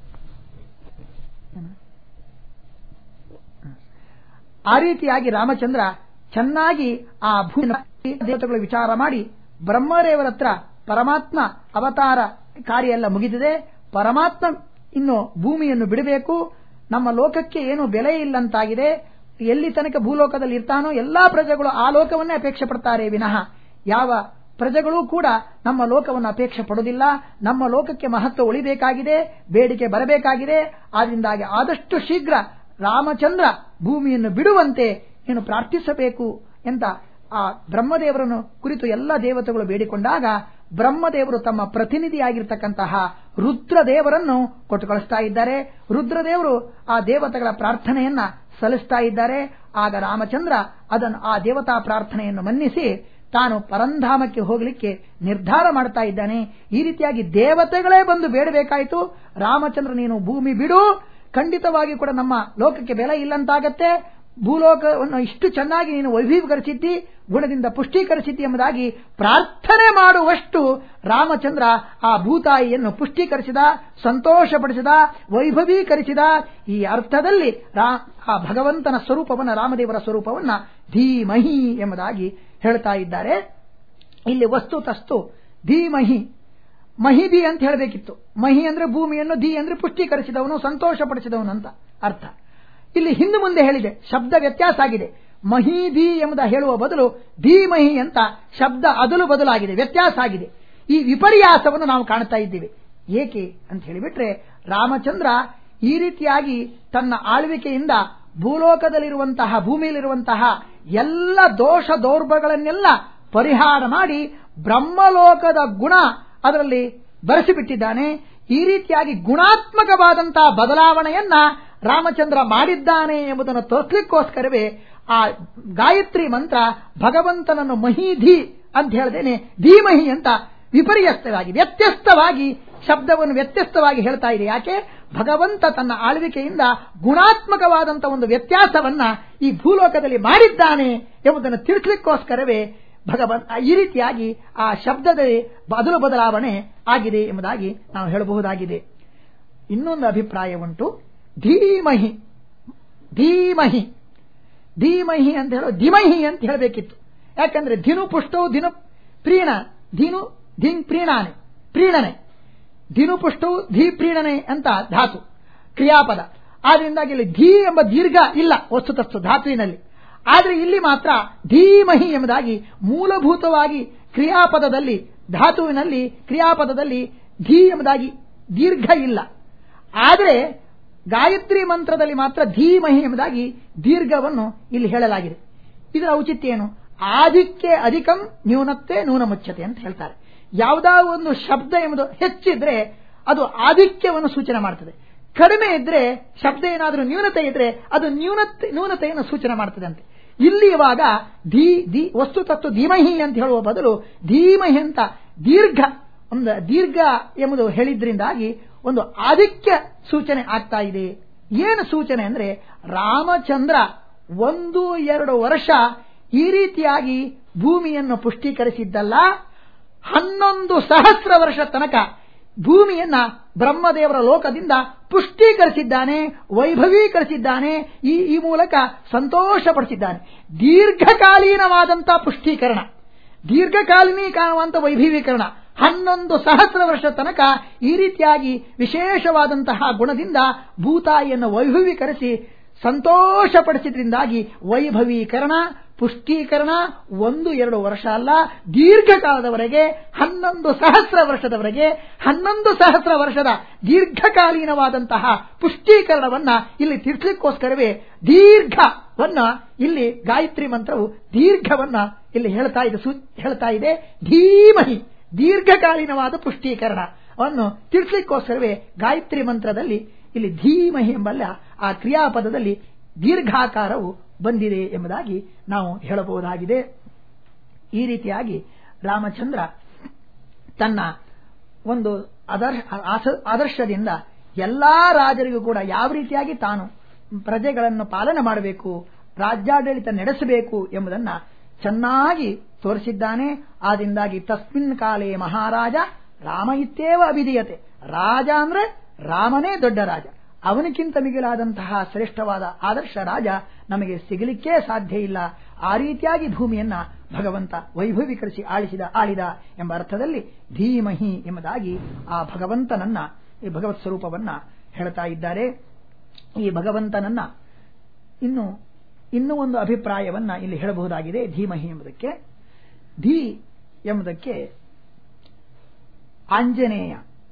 ಆ ರೀತಿಯಾಗಿ ರಾಮಚಂದ್ರ ಚೆನ್ನಾಗಿ ಆ ಭೂ ದೇವತೆಗಳ ವಿಚಾರ ಮಾಡಿ ಬ್ರಹ್ಮದೇವರ ಹತ್ರ ಪರಮಾತ್ಮ ಅವತಾರ ಕಾರ್ಯ ಎಲ್ಲ ಮುಗಿದಿದೆ ಪರಮಾತ್ಮ ಇನ್ನು ಭೂಮಿಯನ್ನು ಬಿಡಬೇಕು ನಮ್ಮ ಲೋಕಕ್ಕೆ ಏನು ಬೆಲೆ ಇಲ್ಲಂತಾಗಿದೆ ಎಲ್ಲಿ ತನಕ ಭೂಲೋಕದಲ್ಲಿ ಇರ್ತಾನೋ ಎಲ್ಲಾ ಪ್ರಜೆಗಳು ಆ ಲೋಕವನ್ನೇ ಅಪೇಕ್ಷೆ ಪಡ್ತಾರೆ ವಿನಃ ಯಾವ ಪ್ರಜೆಗಳೂ ಕೂಡ ನಮ್ಮ ಲೋಕವನ್ನು ಅಪೇಕ್ಷೆ ಪಡುವುದಿಲ್ಲ ನಮ್ಮ ಲೋಕಕ್ಕೆ ಮಹತ್ವ ಉಳಿಬೇಕಾಗಿದೆ ಬೇಡಿಕೆ ಬರಬೇಕಾಗಿದೆ ಆದ್ರಿಂದಾಗಿ ಆದಷ್ಟು ಶೀಘ್ರ ರಾಮಚಂದ್ರ ಭೂಮಿಯನ್ನು ಬಿಡುವಂತೆ ನೀನು ಪ್ರಾರ್ಥಿಸಬೇಕು ಅಂತ ಆ ಬ್ರಹ್ಮದೇವರನ್ನು ಕುರಿತು ಎಲ್ಲ ದೇವತೆಗಳು ಬೇಡಿಕೊಂಡಾಗ ಬ್ರಹ್ಮದೇವರು ತಮ್ಮ ಪ್ರತಿನಿಧಿಯಾಗಿರ್ತಕ್ಕಂತಹ ರುದ್ರದೇವರನ್ನು ಕೊಟ್ಟು ಕಳಿಸ್ತಾ ಇದ್ದಾರೆ ರುದ್ರದೇವರು ಆ ದೇವತೆಗಳ ಪ್ರಾರ್ಥನೆಯನ್ನ ಸಲ್ಲಿಸ್ತಾ ಇದ್ದಾರೆ ಆಗ ರಾಮಚಂದ್ರ ಅದನ್ನು ಆ ದೇವತಾ ಪ್ರಾರ್ಥನೆಯನ್ನು ಮನ್ನಿಸಿ ತಾನು ಪರಂಧಾಮಕ್ಕೆ ಹೋಗಲಿಕ್ಕೆ ನಿರ್ಧಾರ ಮಾಡ್ತಾ ಇದ್ದಾನೆ ಈ ರೀತಿಯಾಗಿ ದೇವತೆಗಳೇ ಬಂದು ಬೇಡಬೇಕಾಯಿತು ರಾಮಚಂದ್ರ ನೀನು ಭೂಮಿ ಬಿಡು ಖಂಡಿತವಾಗಿ ಕೂಡ ನಮ್ಮ ಲೋಕಕ್ಕೆ ಬೆಲೆ ಇಲ್ಲಂತಾಗತ್ತೆ ಭೂಲೋಕವನ್ನು ಇಷ್ಟು ಚೆನ್ನಾಗಿ ನೀನು ವೈಭೀಕರಿಸಿದ್ದಿ ಗುಣದಿಂದ ಪುಷ್ಟೀಕರಿಸಿದ್ದಿ ಎಂಬುದಾಗಿ ಪ್ರಾರ್ಥನೆ ಮಾಡುವಷ್ಟು ರಾಮಚಂದ್ರ ಆ ಭೂತಾಯಿಯನ್ನು ಪುಷ್ಟೀಕರಿಸಿದ ಸಂತೋಷಪಡಿಸಿದ ವೈಭವೀಕರಿಸಿದ ಈ ಅರ್ಥದಲ್ಲಿ ಆ ಭಗವಂತನ ಸ್ವರೂಪವನ್ನ ರಾಮದೇವರ ಸ್ವರೂಪವನ್ನ ಧೀಮಹಿ ಎಂಬುದಾಗಿ ಹೇಳ್ತಾ ಇದ್ದಾರೆ ಇಲ್ಲಿ ವಸ್ತು ತಸ್ತು ಧೀಮಹಿ ಮಹಿಧಿ ಅಂತ ಹೇಳಬೇಕಿತ್ತು ಮಹಿ ಅಂದ್ರೆ ಭೂಮಿಯನ್ನು ಧಿ ಅಂದ್ರೆ ಪುಷ್ಟೀಕರಿಸಿದವನು ಸಂತೋಷಪಡಿಸಿದವನು ಅಂತ ಅರ್ಥ ಇಲ್ಲಿ ಹಿಂದೆ ಮುಂದೆ ಹೇಳಿದೆ ಶಬ್ದ ವ್ಯತ್ಯಾಸ ಆಗಿದೆ ಮಹೀಧಿ ಎಂಬುದ ಹೇಳುವ ಬದಲು ಧೀಮಹಿ ಅಂತ ಶಬ್ದ ಅದಲು ಬದಲಾಗಿದೆ ವ್ಯತ್ಯಾಸ ಆಗಿದೆ ಈ ವಿಪರ್ಯಾಸವನ್ನು ನಾವು ಕಾಣ್ತಾ ಇದ್ದೇವೆ ಏಕೆ ಅಂತ ಹೇಳಿಬಿಟ್ರೆ ರಾಮಚಂದ್ರ ಈ ರೀತಿಯಾಗಿ ತನ್ನ ಆಳ್ವಿಕೆಯಿಂದ ಭೂಲೋಕದಲ್ಲಿರುವಂತಹ ಭೂಮಿಯಲ್ಲಿರುವಂತಹ ಎಲ್ಲ ದೋಷ ದೌರ್ಭಗಳನ್ನೆಲ್ಲ ಪರಿಹಾರ ಮಾಡಿ ಬ್ರಹ್ಮಲೋಕದ ಗುಣ ಅದರಲ್ಲಿ ಬರೆಸಿಬಿಟ್ಟಿದ್ದಾನೆ ಈ ರೀತಿಯಾಗಿ ಗುಣಾತ್ಮಕವಾದಂತಹ ಬದಲಾವಣೆಯನ್ನ ರಾಮಚಂದ್ರ ಮಾಡಿದ್ದಾನೆ ಎಂಬುದನ್ನು ತೋರ್ಸ್ಲಿಕ್ಕೋಸ್ಕರವೇ ಆ ಗಾಯತ್ರಿ ಮಂತ್ರ ಭಗವಂತನನ್ನು ಮಹೀಧಿ ಅಂತ ಹೇಳ್ದೇನೆ ಧೀಮಹಿ ಅಂತ ವಿಪರ್ಯಸ್ತವಾಗಿ ವ್ಯತ್ಯಸ್ತವಾಗಿ ಶಬ್ದವನ್ನು ವ್ಯತ್ಯಸ್ತವಾಗಿ ಹೇಳ್ತಾ ಇದೆ ಯಾಕೆ ಭಗವಂತ ತನ್ನ ಆಳ್ವಿಕೆಯಿಂದ ಗುಣಾತ್ಮಕವಾದಂತ ಒಂದು ವ್ಯತ್ಯಾಸವನ್ನ ಈ ಭೂಲೋಕದಲ್ಲಿ ಮಾಡಿದ್ದಾನೆ ಎಂಬುದನ್ನು ತಿಳಿಸ್ಲಿಕ್ಕೋಸ್ಕರವೇ ಭಗವಂತ ಈ ರೀತಿಯಾಗಿ ಆ ಶಬ್ದದ ಬದಲು ಬದಲಾವಣೆ ಆಗಿದೆ ಎಂಬುದಾಗಿ ನಾವು ಹೇಳಬಹುದಾಗಿದೆ ಇನ್ನೊಂದು ಅಭಿಪ್ರಾಯ ಉಂಟು ಧೀಮಹಿ ಧೀಮಹಿ ಧೀಮಹಿ ಅಂತ ಹೇಳೋ ಧಿಮಹಿ ಅಂತ ಹೇಳಬೇಕಿತ್ತು ಯಾಕಂದ್ರೆ ಧಿನು ಪುಷ್ಟವು ದಿನು ಪ್ರೀಣ ಧಿನು ಧಿನ್ ಪ್ರೀಣಾನೆ ಪ್ರೀಣನೆ ಧಿನು ಪುಷ್ಟವು ಧೀ ಪ್ರೀಣನೆ ಅಂತ ಧಾತು ಕ್ರಿಯಾಪದ ಆದ್ರಿಂದಾಗಿ ಇಲ್ಲಿ ಧೀ ಎಂಬ ದೀರ್ಘ ಇಲ್ಲ ವಸ್ತುತಸ್ತು ಧಾತುವಿನಲ್ಲಿ ಆದರೆ ಇಲ್ಲಿ ಮಾತ್ರ ಧೀಮಹಿ ಎಂಬುದಾಗಿ ಮೂಲಭೂತವಾಗಿ ಕ್ರಿಯಾಪದದಲ್ಲಿ ಧಾತುವಿನಲ್ಲಿ ಕ್ರಿಯಾಪದದಲ್ಲಿ ಧೀ ಎಂಬುದಾಗಿ ದೀರ್ಘ ಇಲ್ಲ ಆದರೆ ಗಾಯತ್ರಿ ಮಂತ್ರದಲ್ಲಿ ಮಾತ್ರ ಧೀಮಹಿ ಎಂಬುದಾಗಿ ದೀರ್ಘವನ್ನು ಇಲ್ಲಿ ಹೇಳಲಾಗಿದೆ ಇದರ ಔಚಿತ್ಯ ಏನು ಆದಿಕ್ಕೆ ಅಧಿಕಂ ನ್ಯೂನತ್ವೆ ನ್ಯೂನ ಮುಚ್ಚತೆ ಅಂತ ಹೇಳ್ತಾರೆ ಯಾವುದಾ ಒಂದು ಶಬ್ದ ಎಂಬುದು ಹೆಚ್ಚಿದ್ರೆ ಅದು ಆಧಿಕ್ಯವನ್ನು ಸೂಚನೆ ಮಾಡ್ತದೆ ಕಡಿಮೆ ಇದ್ರೆ ಶಬ್ದ ಏನಾದರೂ ನ್ಯೂನತೆ ಇದ್ರೆ ಅದು ನ್ಯೂನತೆ ನ್ಯೂನತೆಯನ್ನು ಸೂಚನೆ ಮಾಡ್ತದೆ ಅಂತೆ ಇಲ್ಲಿ ಇವಾಗ ಧೀ ಧೀ ವಸ್ತು ತತ್ವ ಧೀಮಹಿ ಅಂತ ಹೇಳುವ ಬದಲು ಧೀಮಹಿ ಅಂತ ದೀರ್ಘ ಒಂದು ದೀರ್ಘ ಎಂಬುದು ಹೇಳಿದ್ರಿಂದಾಗಿ ಒಂದು ಆಧಿಕ್ಯ ಸೂಚನೆ ಆಗ್ತಾ ಇದೆ ಏನು ಸೂಚನೆ ಅಂದ್ರೆ ರಾಮಚಂದ್ರ ಒಂದು ಎರಡು ವರ್ಷ ಈ ರೀತಿಯಾಗಿ ಭೂಮಿಯನ್ನು ಪುಷ್ಟೀಕರಿಸಿದ್ದಲ್ಲ ಹನ್ನೊಂದು ಸಹಸ್ರ ವರ್ಷ ತನಕ ಭೂಮಿಯನ್ನ ಬ್ರಹ್ಮದೇವರ ಲೋಕದಿಂದ ಪುಷ್ಟೀಕರಿಸಿದ್ದಾನೆ ವೈಭವೀಕರಿಸಿದ್ದಾನೆ ಈ ಈ ಮೂಲಕ ಸಂತೋಷಪಡಿಸಿದ್ದಾನೆ ದೀರ್ಘಕಾಲೀನವಾದಂತಹ ಪುಷ್ಟೀಕರಣ ದೀರ್ಘಕಾಲೀನೀಕರಣವಂತ ವೈಭವೀಕರಣ ಹನ್ನೊಂದು ಸಹಸ್ರ ವರ್ಷ ತನಕ ಈ ರೀತಿಯಾಗಿ ವಿಶೇಷವಾದಂತಹ ಗುಣದಿಂದ ಭೂತಾಯಿಯನ್ನು ವೈಭವೀಕರಿಸಿ ಸಂತೋಷಪಡಿಸಿದ್ರಿಂದಾಗಿ ವೈಭವೀಕರಣ ಪುಷ್ಟೀಕರಣ ಒಂದು ಎರಡು ವರ್ಷ ಅಲ್ಲ ದೀರ್ಘಕಾಲದವರೆಗೆ ಹನ್ನೊಂದು ಸಹಸ್ರ ವರ್ಷದವರೆಗೆ ಹನ್ನೊಂದು ಸಹಸ್ರ ವರ್ಷದ ದೀರ್ಘಕಾಲೀನವಾದಂತಹ ಪುಷ್ಟೀಕರಣವನ್ನ ಇಲ್ಲಿ ತಿಳಿಸ್ಲಿಕ್ಕೋಸ್ಕರವೇ ದೀರ್ಘವನ್ನ ಇಲ್ಲಿ ಗಾಯತ್ರಿ ಮಂತ್ರವು ದೀರ್ಘವನ್ನ ಇಲ್ಲಿ ಹೇಳ್ತಾ ಇದೆ ಹೇಳ್ತಾ ಇದೆ ಧೀಮಹಿ ದೀರ್ಘಕಾಲೀನವಾದ ಪುಷ್ಟೀಕರಣವನ್ನು ತಿಳಿಸ್ಲಿಕ್ಕೋಸ್ಕರವೇ ಗಾಯತ್ರಿ ಮಂತ್ರದಲ್ಲಿ ಇಲ್ಲಿ ಧೀಮಹಿ ಎಂಬಲ್ಲ ಆ ಕ್ರಿಯಾಪದದಲ್ಲಿ ದೀರ್ಘಾಕಾರವು ಬಂದಿದೆ ಎಂಬುದಾಗಿ ನಾವು ಹೇಳಬಹುದಾಗಿದೆ ಈ ರೀತಿಯಾಗಿ ರಾಮಚಂದ್ರ ತನ್ನ ಒಂದು ಆದರ್ಶದಿಂದ ಎಲ್ಲಾ ರಾಜರಿಗೂ ಕೂಡ ಯಾವ ರೀತಿಯಾಗಿ ತಾನು ಪ್ರಜೆಗಳನ್ನು ಪಾಲನೆ ಮಾಡಬೇಕು ರಾಜ್ಯಾಡಳಿತ ನಡೆಸಬೇಕು ಎಂಬುದನ್ನ ಚೆನ್ನಾಗಿ ತೋರಿಸಿದ್ದಾನೆ ಆದ್ರಿಂದಾಗಿ ತಸ್ಮಿನ್ ಕಾಲೇ ಮಹಾರಾಜ ರಾಮ ಇತ್ತೇವ ಅಭಿಧೀಯತೆ ರಾಜ ಅಂದ್ರೆ ರಾಮನೇ ದೊಡ್ಡ ರಾಜ ಅವನಿಗಿಂತ ಮಿಗಿಲಾದಂತಹ ಶ್ರೇಷ್ಠವಾದ ಆದರ್ಶ ರಾಜ ನಮಗೆ ಸಿಗಲಿಕ್ಕೇ ಸಾಧ್ಯ ಇಲ್ಲ ಆ ರೀತಿಯಾಗಿ ಭೂಮಿಯನ್ನ ಭಗವಂತ ವೈಭವೀಕರಿಸಿ ಆಳಿಸಿದ ಆಳಿದ ಎಂಬ ಅರ್ಥದಲ್ಲಿ ಧೀಮಹಿ ಎಂಬುದಾಗಿ ಆ ಭಗವಂತನನ್ನ ಈ ಭಗವತ್ ಸ್ವರೂಪವನ್ನ ಹೇಳ್ತಾ ಇದ್ದಾರೆ ಈ ಭಗವಂತನನ್ನ ಇನ್ನು ಇನ್ನೂ ಒಂದು ಅಭಿಪ್ರಾಯವನ್ನ ಇಲ್ಲಿ ಹೇಳಬಹುದಾಗಿದೆ ಧೀಮಹಿ ಎಂಬುದಕ್ಕೆ ಧೀ ಎಂಬುದಕ್ಕೆ ಆಂಜನೇಯ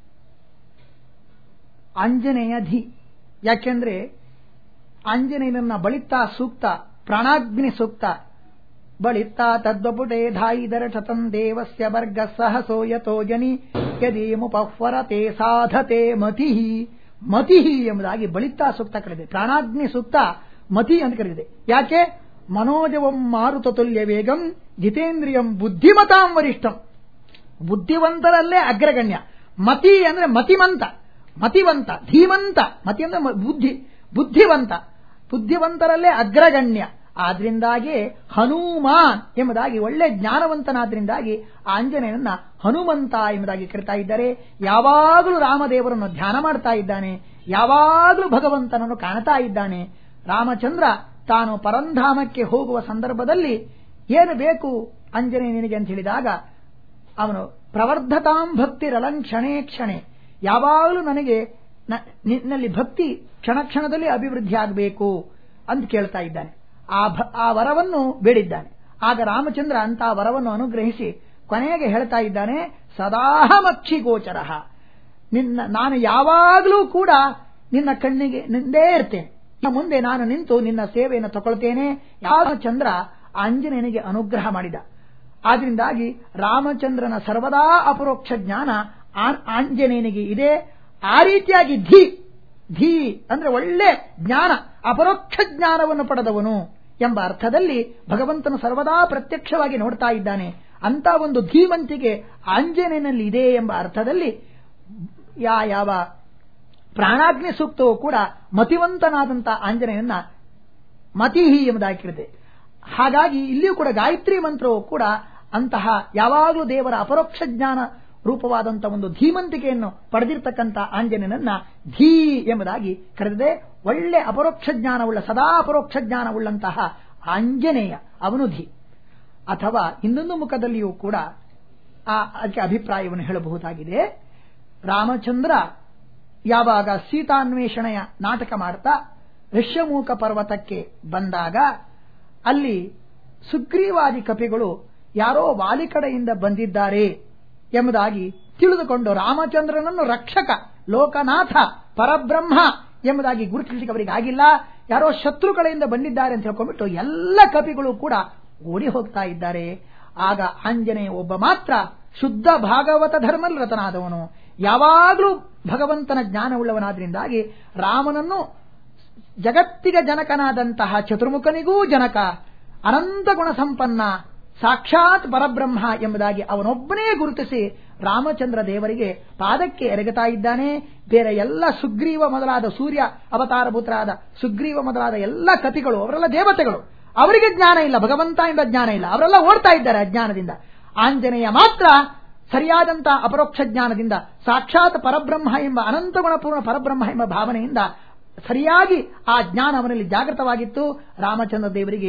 ಆಂಜನೇಯ ಧಿ ಯಾಕೆಂದ್ರೆ ಆಂಜನೇಯನನ್ನ ಬಳಿತಾ ಸೂಕ್ತ ಪ್ರಾಣಾಗ್ನಿ ಸೂಕ್ತ ಬಳಿತಾ ತದ್ವಪುಟೆ ಧಾಯಿದರ ಶತಂ ದೇವಸ್ಯ ವರ್ಗ ಸಹಸೋ ಯಥೋ ಜನಿ ಯದಿ ಮುಪಹ್ವರತೆ ಸಾಧತೆ ಮತಿ ಮತಿ ಎಂಬುದಾಗಿ ಬಳಿತಾ ಸೂಕ್ತ ಕರೆದಿದೆ ಪ್ರಾಣಾಗ್ನಿ ಸೂಕ್ತ ಮತಿ ಅಂತ ಕರೆದಿದೆ ಯಾಕೆ ಮನೋಜವಂ ಮಾರುತ ತುಲ್ಯ ವೇಗಂ ಜಿತೇಂದ್ರಿಯಂ ಬುದ್ಧಿಮತಾಂ ವರಿಷ್ಠಂ ಬುದ್ಧಿವಂತರಲ್ಲೇ ಅಗ್ರಗಣ್ಯ ಮತಿ ಅಂದ್ರೆ ಮತಿಮಂತ ಮತಿವಂತ ಧೀಮಂತ ಮತಿ ಅಂದ್ರೆ ಬುದ್ಧಿ ಬುದ್ಧಿವಂತ ಬುದ್ಧಿವಂತರಲ್ಲೇ ಅಗ್ರಗಣ್ಯ ಆದ್ರಿಂದಾಗಿ ಹನುಮಾನ್ ಎಂಬುದಾಗಿ ಒಳ್ಳೆ ಜ್ಞಾನವಂತನಾದ್ರಿಂದಾಗಿ ಆಂಜನೇಯನನ್ನ ಹನುಮಂತ ಎಂಬುದಾಗಿ ಕರಿತಾ ಇದ್ದಾರೆ ಯಾವಾಗಲೂ ರಾಮದೇವರನ್ನು ಧ್ಯಾನ ಮಾಡ್ತಾ ಇದ್ದಾನೆ ಯಾವಾಗಲೂ ಭಗವಂತನನ್ನು ಕಾಣ್ತಾ ಇದ್ದಾನೆ ರಾಮಚಂದ್ರ ತಾನು ಪರಂಧಾಮಕ್ಕೆ ಹೋಗುವ ಸಂದರ್ಭದಲ್ಲಿ ಏನು ಬೇಕು ಅಂಜನೇಯ ನಿನಗೆ ಅಂತ ಹೇಳಿದಾಗ ಅವನು ಪ್ರವರ್ಧತಾಂ ಭಕ್ತಿ ರಲಂ ಕ್ಷಣೇ ಕ್ಷಣೆ ಯಾವಾಗಲೂ ನನಗೆ ನಿನ್ನಲ್ಲಿ ಭಕ್ತಿ ಕ್ಷಣ ಕ್ಷಣದಲ್ಲಿ ಅಭಿವೃದ್ಧಿ ಆಗಬೇಕು ಅಂತ ಕೇಳ್ತಾ ಇದ್ದಾನೆ ಆ ಆ ವರವನ್ನು ಬೇಡಿದ್ದಾನೆ ಆಗ ರಾಮಚಂದ್ರ ಅಂತ ವರವನ್ನು ಅನುಗ್ರಹಿಸಿ ಕೊನೆಗೆ ಹೇಳ್ತಾ ಇದ್ದಾನೆ ಸದಾಹಮಕ್ಷಿ ಗೋಚರ ನಿನ್ನ ನಾನು ಯಾವಾಗಲೂ ಕೂಡ ನಿನ್ನ ಕಣ್ಣಿಗೆ ನಿಂದೇ ಇರ್ತೇನೆ ಮುಂದೆ ನಾನು ನಿಂತು ನಿನ್ನ ಸೇವೆಯನ್ನು ತಗೊಳ್ತೇನೆ ಯಾವ ಚಂದ್ರ ಆಂಜನೇಯನಿಗೆ ಅನುಗ್ರಹ ಮಾಡಿದ ಆದ್ರಿಂದಾಗಿ ರಾಮಚಂದ್ರನ ಸರ್ವದಾ ಅಪರೋಕ್ಷ ಜ್ಞಾನ ಆಂಜನೇಯನಿಗೆ ಇದೆ ಆ ರೀತಿಯಾಗಿ ಧಿ ಧೀ ಅಂದ್ರೆ ಒಳ್ಳೆ ಜ್ಞಾನ ಅಪರೋಕ್ಷ ಜ್ಞಾನವನ್ನು ಪಡೆದವನು ಎಂಬ ಅರ್ಥದಲ್ಲಿ ಭಗವಂತನು ಸರ್ವದಾ ಪ್ರತ್ಯಕ್ಷವಾಗಿ ನೋಡ್ತಾ ಇದ್ದಾನೆ ಅಂತ ಒಂದು ಧೀಮಂತಿಗೆ ಆಂಜನೇಯನಲ್ಲಿ ಇದೆ ಎಂಬ ಅರ್ಥದಲ್ಲಿ ಯಾ ಯಾವ ಪ್ರಾಣಾಗ್ನಿ ಸೂಕ್ತವು ಕೂಡ ಮತಿವಂತನಾದಂತಹ ಆಂಜನೇಯನ ಮತಿಹಿ ಎಂಬುದಾಗಿರುತ್ತೆ ಹಾಗಾಗಿ ಇಲ್ಲಿಯೂ ಕೂಡ ಗಾಯತ್ರಿ ಮಂತ್ರವು ಕೂಡ ಅಂತಹ ಯಾವಾಗಲೂ ದೇವರ ಅಪರೋಕ್ಷ ಜ್ಞಾನ ರೂಪವಾದಂತಹ ಒಂದು ಧೀಮಂತಿಕೆಯನ್ನು ಪಡೆದಿರ್ತಕ್ಕಂಥ ಆಂಜನೇಯನನ್ನ ಧೀ ಎಂಬುದಾಗಿ ಕರೆದಿದೆ ಒಳ್ಳೆ ಅಪರೋಕ್ಷ ಜ್ಞಾನವುಳ್ಳ ಸದಾ ಅಪರೋಕ್ಷ ಜ್ಞಾನವುಳ್ಳಂತಹ ಆಂಜನೇಯ ಅವನು ಧೀ ಅಥವಾ ಇನ್ನೊಂದು ಮುಖದಲ್ಲಿಯೂ ಕೂಡ ಆ ಅದಕ್ಕೆ ಅಭಿಪ್ರಾಯವನ್ನು ಹೇಳಬಹುದಾಗಿದೆ ರಾಮಚಂದ್ರ ಯಾವಾಗ ಸೀತಾನ್ವೇಷಣೆಯ ನಾಟಕ ಮಾಡ್ತಾ ಋಷ್ಯಮೂಕ ಪರ್ವತಕ್ಕೆ ಬಂದಾಗ ಅಲ್ಲಿ ಸುಗ್ರೀವಾದಿ ಕಪಿಗಳು ಯಾರೋ ವಾಲಿ ಕಡೆಯಿಂದ ಬಂದಿದ್ದಾರೆ ಎಂಬುದಾಗಿ ತಿಳಿದುಕೊಂಡು ರಾಮಚಂದ್ರನನ್ನು ರಕ್ಷಕ ಲೋಕನಾಥ ಪರಬ್ರಹ್ಮ ಎಂಬುದಾಗಿ ಗುರುತಿಸಲಿಕ್ಕೆ ಅವರಿಗೆ ಆಗಿಲ್ಲ ಯಾರೋ ಶತ್ರು ಕಡೆಯಿಂದ ಬಂದಿದ್ದಾರೆ ಅಂತ ಹೇಳ್ಕೊಂಡ್ಬಿಟ್ಟು ಎಲ್ಲ ಕಪಿಗಳು ಕೂಡ ಓಡಿ ಹೋಗ್ತಾ ಇದ್ದಾರೆ ಆಗ ಆಂಜನೇಯ ಒಬ್ಬ ಮಾತ್ರ ಶುದ್ಧ ಭಾಗವತ ಧರ್ಮರತನಾದವನು ಯಾವಾಗಲೂ ಭಗವಂತನ ಜ್ಞಾನವುಳ್ಳವನಾದ್ರಿಂದಾಗಿ ರಾಮನನ್ನು ಜಗತ್ತಿಗೆ ಜನಕನಾದಂತಹ ಚತುರ್ಮುಖನಿಗೂ ಜನಕ ಅನಂತ ಗುಣ ಸಂಪನ್ನ ಸಾಕ್ಷಾತ್ ಪರಬ್ರಹ್ಮ ಎಂಬುದಾಗಿ ಅವನೊಬ್ಬನೇ ಗುರುತಿಸಿ ರಾಮಚಂದ್ರ ದೇವರಿಗೆ ಪಾದಕ್ಕೆ ಎರಗುತ್ತಾ ಇದ್ದಾನೆ ಬೇರೆ ಎಲ್ಲ ಸುಗ್ರೀವ ಮೊದಲಾದ ಸೂರ್ಯ ಅವತಾರ ಪುತ್ರಾದ ಸುಗ್ರೀವ ಮೊದಲಾದ ಎಲ್ಲ ಕಪಿಗಳು ಅವರೆಲ್ಲ ದೇವತೆಗಳು ಅವರಿಗೆ ಜ್ಞಾನ ಇಲ್ಲ ಭಗವಂತ ಎಂಬ ಜ್ಞಾನ ಇಲ್ಲ ಅವರೆಲ್ಲ ಓಡ್ತಾ ಇದ್ದಾರೆ ಅಜ್ಞಾನದಿಂದ ಆಂಜನೇಯ ಮಾತ್ರ ಸರಿಯಾದಂತಹ ಅಪರೋಕ್ಷ ಜ್ಞಾನದಿಂದ ಸಾಕ್ಷಾತ್ ಪರಬ್ರಹ್ಮ ಎಂಬ ಅನಂತ ಗುಣಪೂರ್ಣ ಪರಬ್ರಹ್ಮ ಎಂಬ ಭಾವನೆಯಿಂದ ಸರಿಯಾಗಿ ಆ ಜ್ಞಾನ ಅವನಲ್ಲಿ ಜಾಗೃತವಾಗಿತ್ತು ರಾಮಚಂದ್ರ ದೇವರಿಗೆ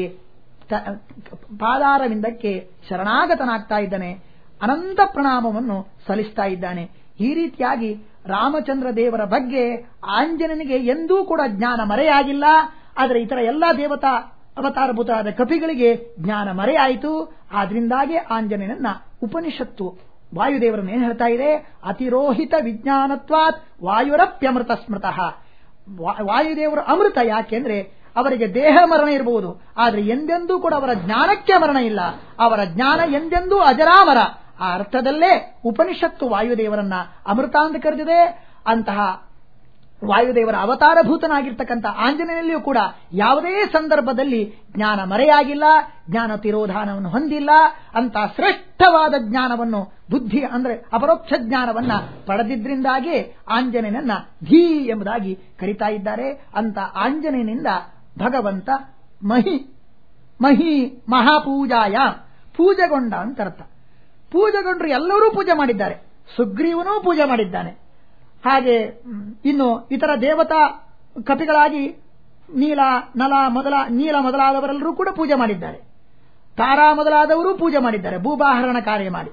ಪಾದಾರವಿಂದಕ್ಕೆ ಶರಣಾಗತನಾಗ್ತಾ ಇದ್ದಾನೆ ಅನಂತ ಪ್ರಣಾಮವನ್ನು ಸಲ್ಲಿಸ್ತಾ ಇದ್ದಾನೆ ಈ ರೀತಿಯಾಗಿ ರಾಮಚಂದ್ರ ದೇವರ ಬಗ್ಗೆ ಆಂಜನನಿಗೆ ಎಂದೂ ಕೂಡ ಜ್ಞಾನ ಮರೆಯಾಗಿಲ್ಲ ಆದರೆ ಇತರ ಎಲ್ಲಾ ದೇವತಾ ಅವತಾರಭೂತರಾದ ಕಪಿಗಳಿಗೆ ಜ್ಞಾನ ಮರೆಯಾಯಿತು ಆದ್ರಿಂದಾಗಿ ಆಂಜನೇಯನನ್ನ ಉಪನಿಷತ್ತು ವಾಯುದೇವರನ್ನು ಏನ್ ಹೇಳ್ತಾ ಇದೆ ಅತಿರೋಹಿತ ವಿಜ್ಞಾನತ್ವಾತ್ ವಾಯುರಪ್ಯಮೃತ ಸ್ಮೃತಃ ವಾಯುದೇವರು ಅಮೃತ ಯಾಕೆಂದ್ರೆ ಅವರಿಗೆ ದೇಹ ಮರಣ ಇರಬಹುದು ಆದರೆ ಎಂದೆಂದೂ ಕೂಡ ಅವರ ಜ್ಞಾನಕ್ಕೆ ಮರಣ ಇಲ್ಲ ಅವರ ಜ್ಞಾನ ಎಂದೆಂದೂ ಅಜರಾಮರ ಆ ಅರ್ಥದಲ್ಲೇ ಉಪನಿಷತ್ತು ವಾಯುದೇವರನ್ನ ಅಮೃತ ಅಂತ ಕರೆದಿದೆ ಅಂತಹ ವಾಯುದೇವರ ಅವತಾರಭೂತನಾಗಿರ್ತಕ್ಕಂಥ ಆಂಜನೇಯನಲ್ಲಿಯೂ ಕೂಡ ಯಾವುದೇ ಸಂದರ್ಭದಲ್ಲಿ ಜ್ಞಾನ ಮರೆಯಾಗಿಲ್ಲ ಜ್ಞಾನ ತಿರೋಧಾನವನ್ನು ಹೊಂದಿಲ್ಲ ಅಂತ ಶ್ರೇಷ್ಠವಾದ ಜ್ಞಾನವನ್ನು ಬುದ್ಧಿ ಅಂದ್ರೆ ಅಪರೋಕ್ಷ ಜ್ಞಾನವನ್ನ ಪಡೆದಿದ್ರಿಂದಾಗಿ ಆಂಜನೇಯನನ್ನ ಧೀ ಎಂಬುದಾಗಿ ಕರಿತಾ ಇದ್ದಾರೆ ಅಂತ ಆಂಜನೇಯನಿಂದ ಭಗವಂತ ಮಹಿ ಮಹಿ ಮಹಾಪೂಜಾಯ ಪೂಜೆಗೊಂಡ ಅಂತ ಅರ್ಥ ಪೂಜೆಗೊಂಡ್ರು ಎಲ್ಲರೂ ಪೂಜೆ ಮಾಡಿದ್ದಾರೆ ಸುಗ್ರೀವನೂ ಪೂಜೆ ಮಾಡಿದ್ದಾನೆ ಹಾಗೆ ಇನ್ನು ಇತರ ದೇವತಾ ಕಪಿಗಳಾಗಿ ನೀಲ ನಲ ಮೊದಲ ನೀಲ ಮೊದಲಾದವರೆಲ್ಲರೂ ಕೂಡ ಪೂಜೆ ಮಾಡಿದ್ದಾರೆ ತಾರಾ ಮೊದಲಾದವರು ಪೂಜೆ ಮಾಡಿದ್ದಾರೆ ಭೂಬಾಹರಣ ಕಾರ್ಯ ಮಾಡಿ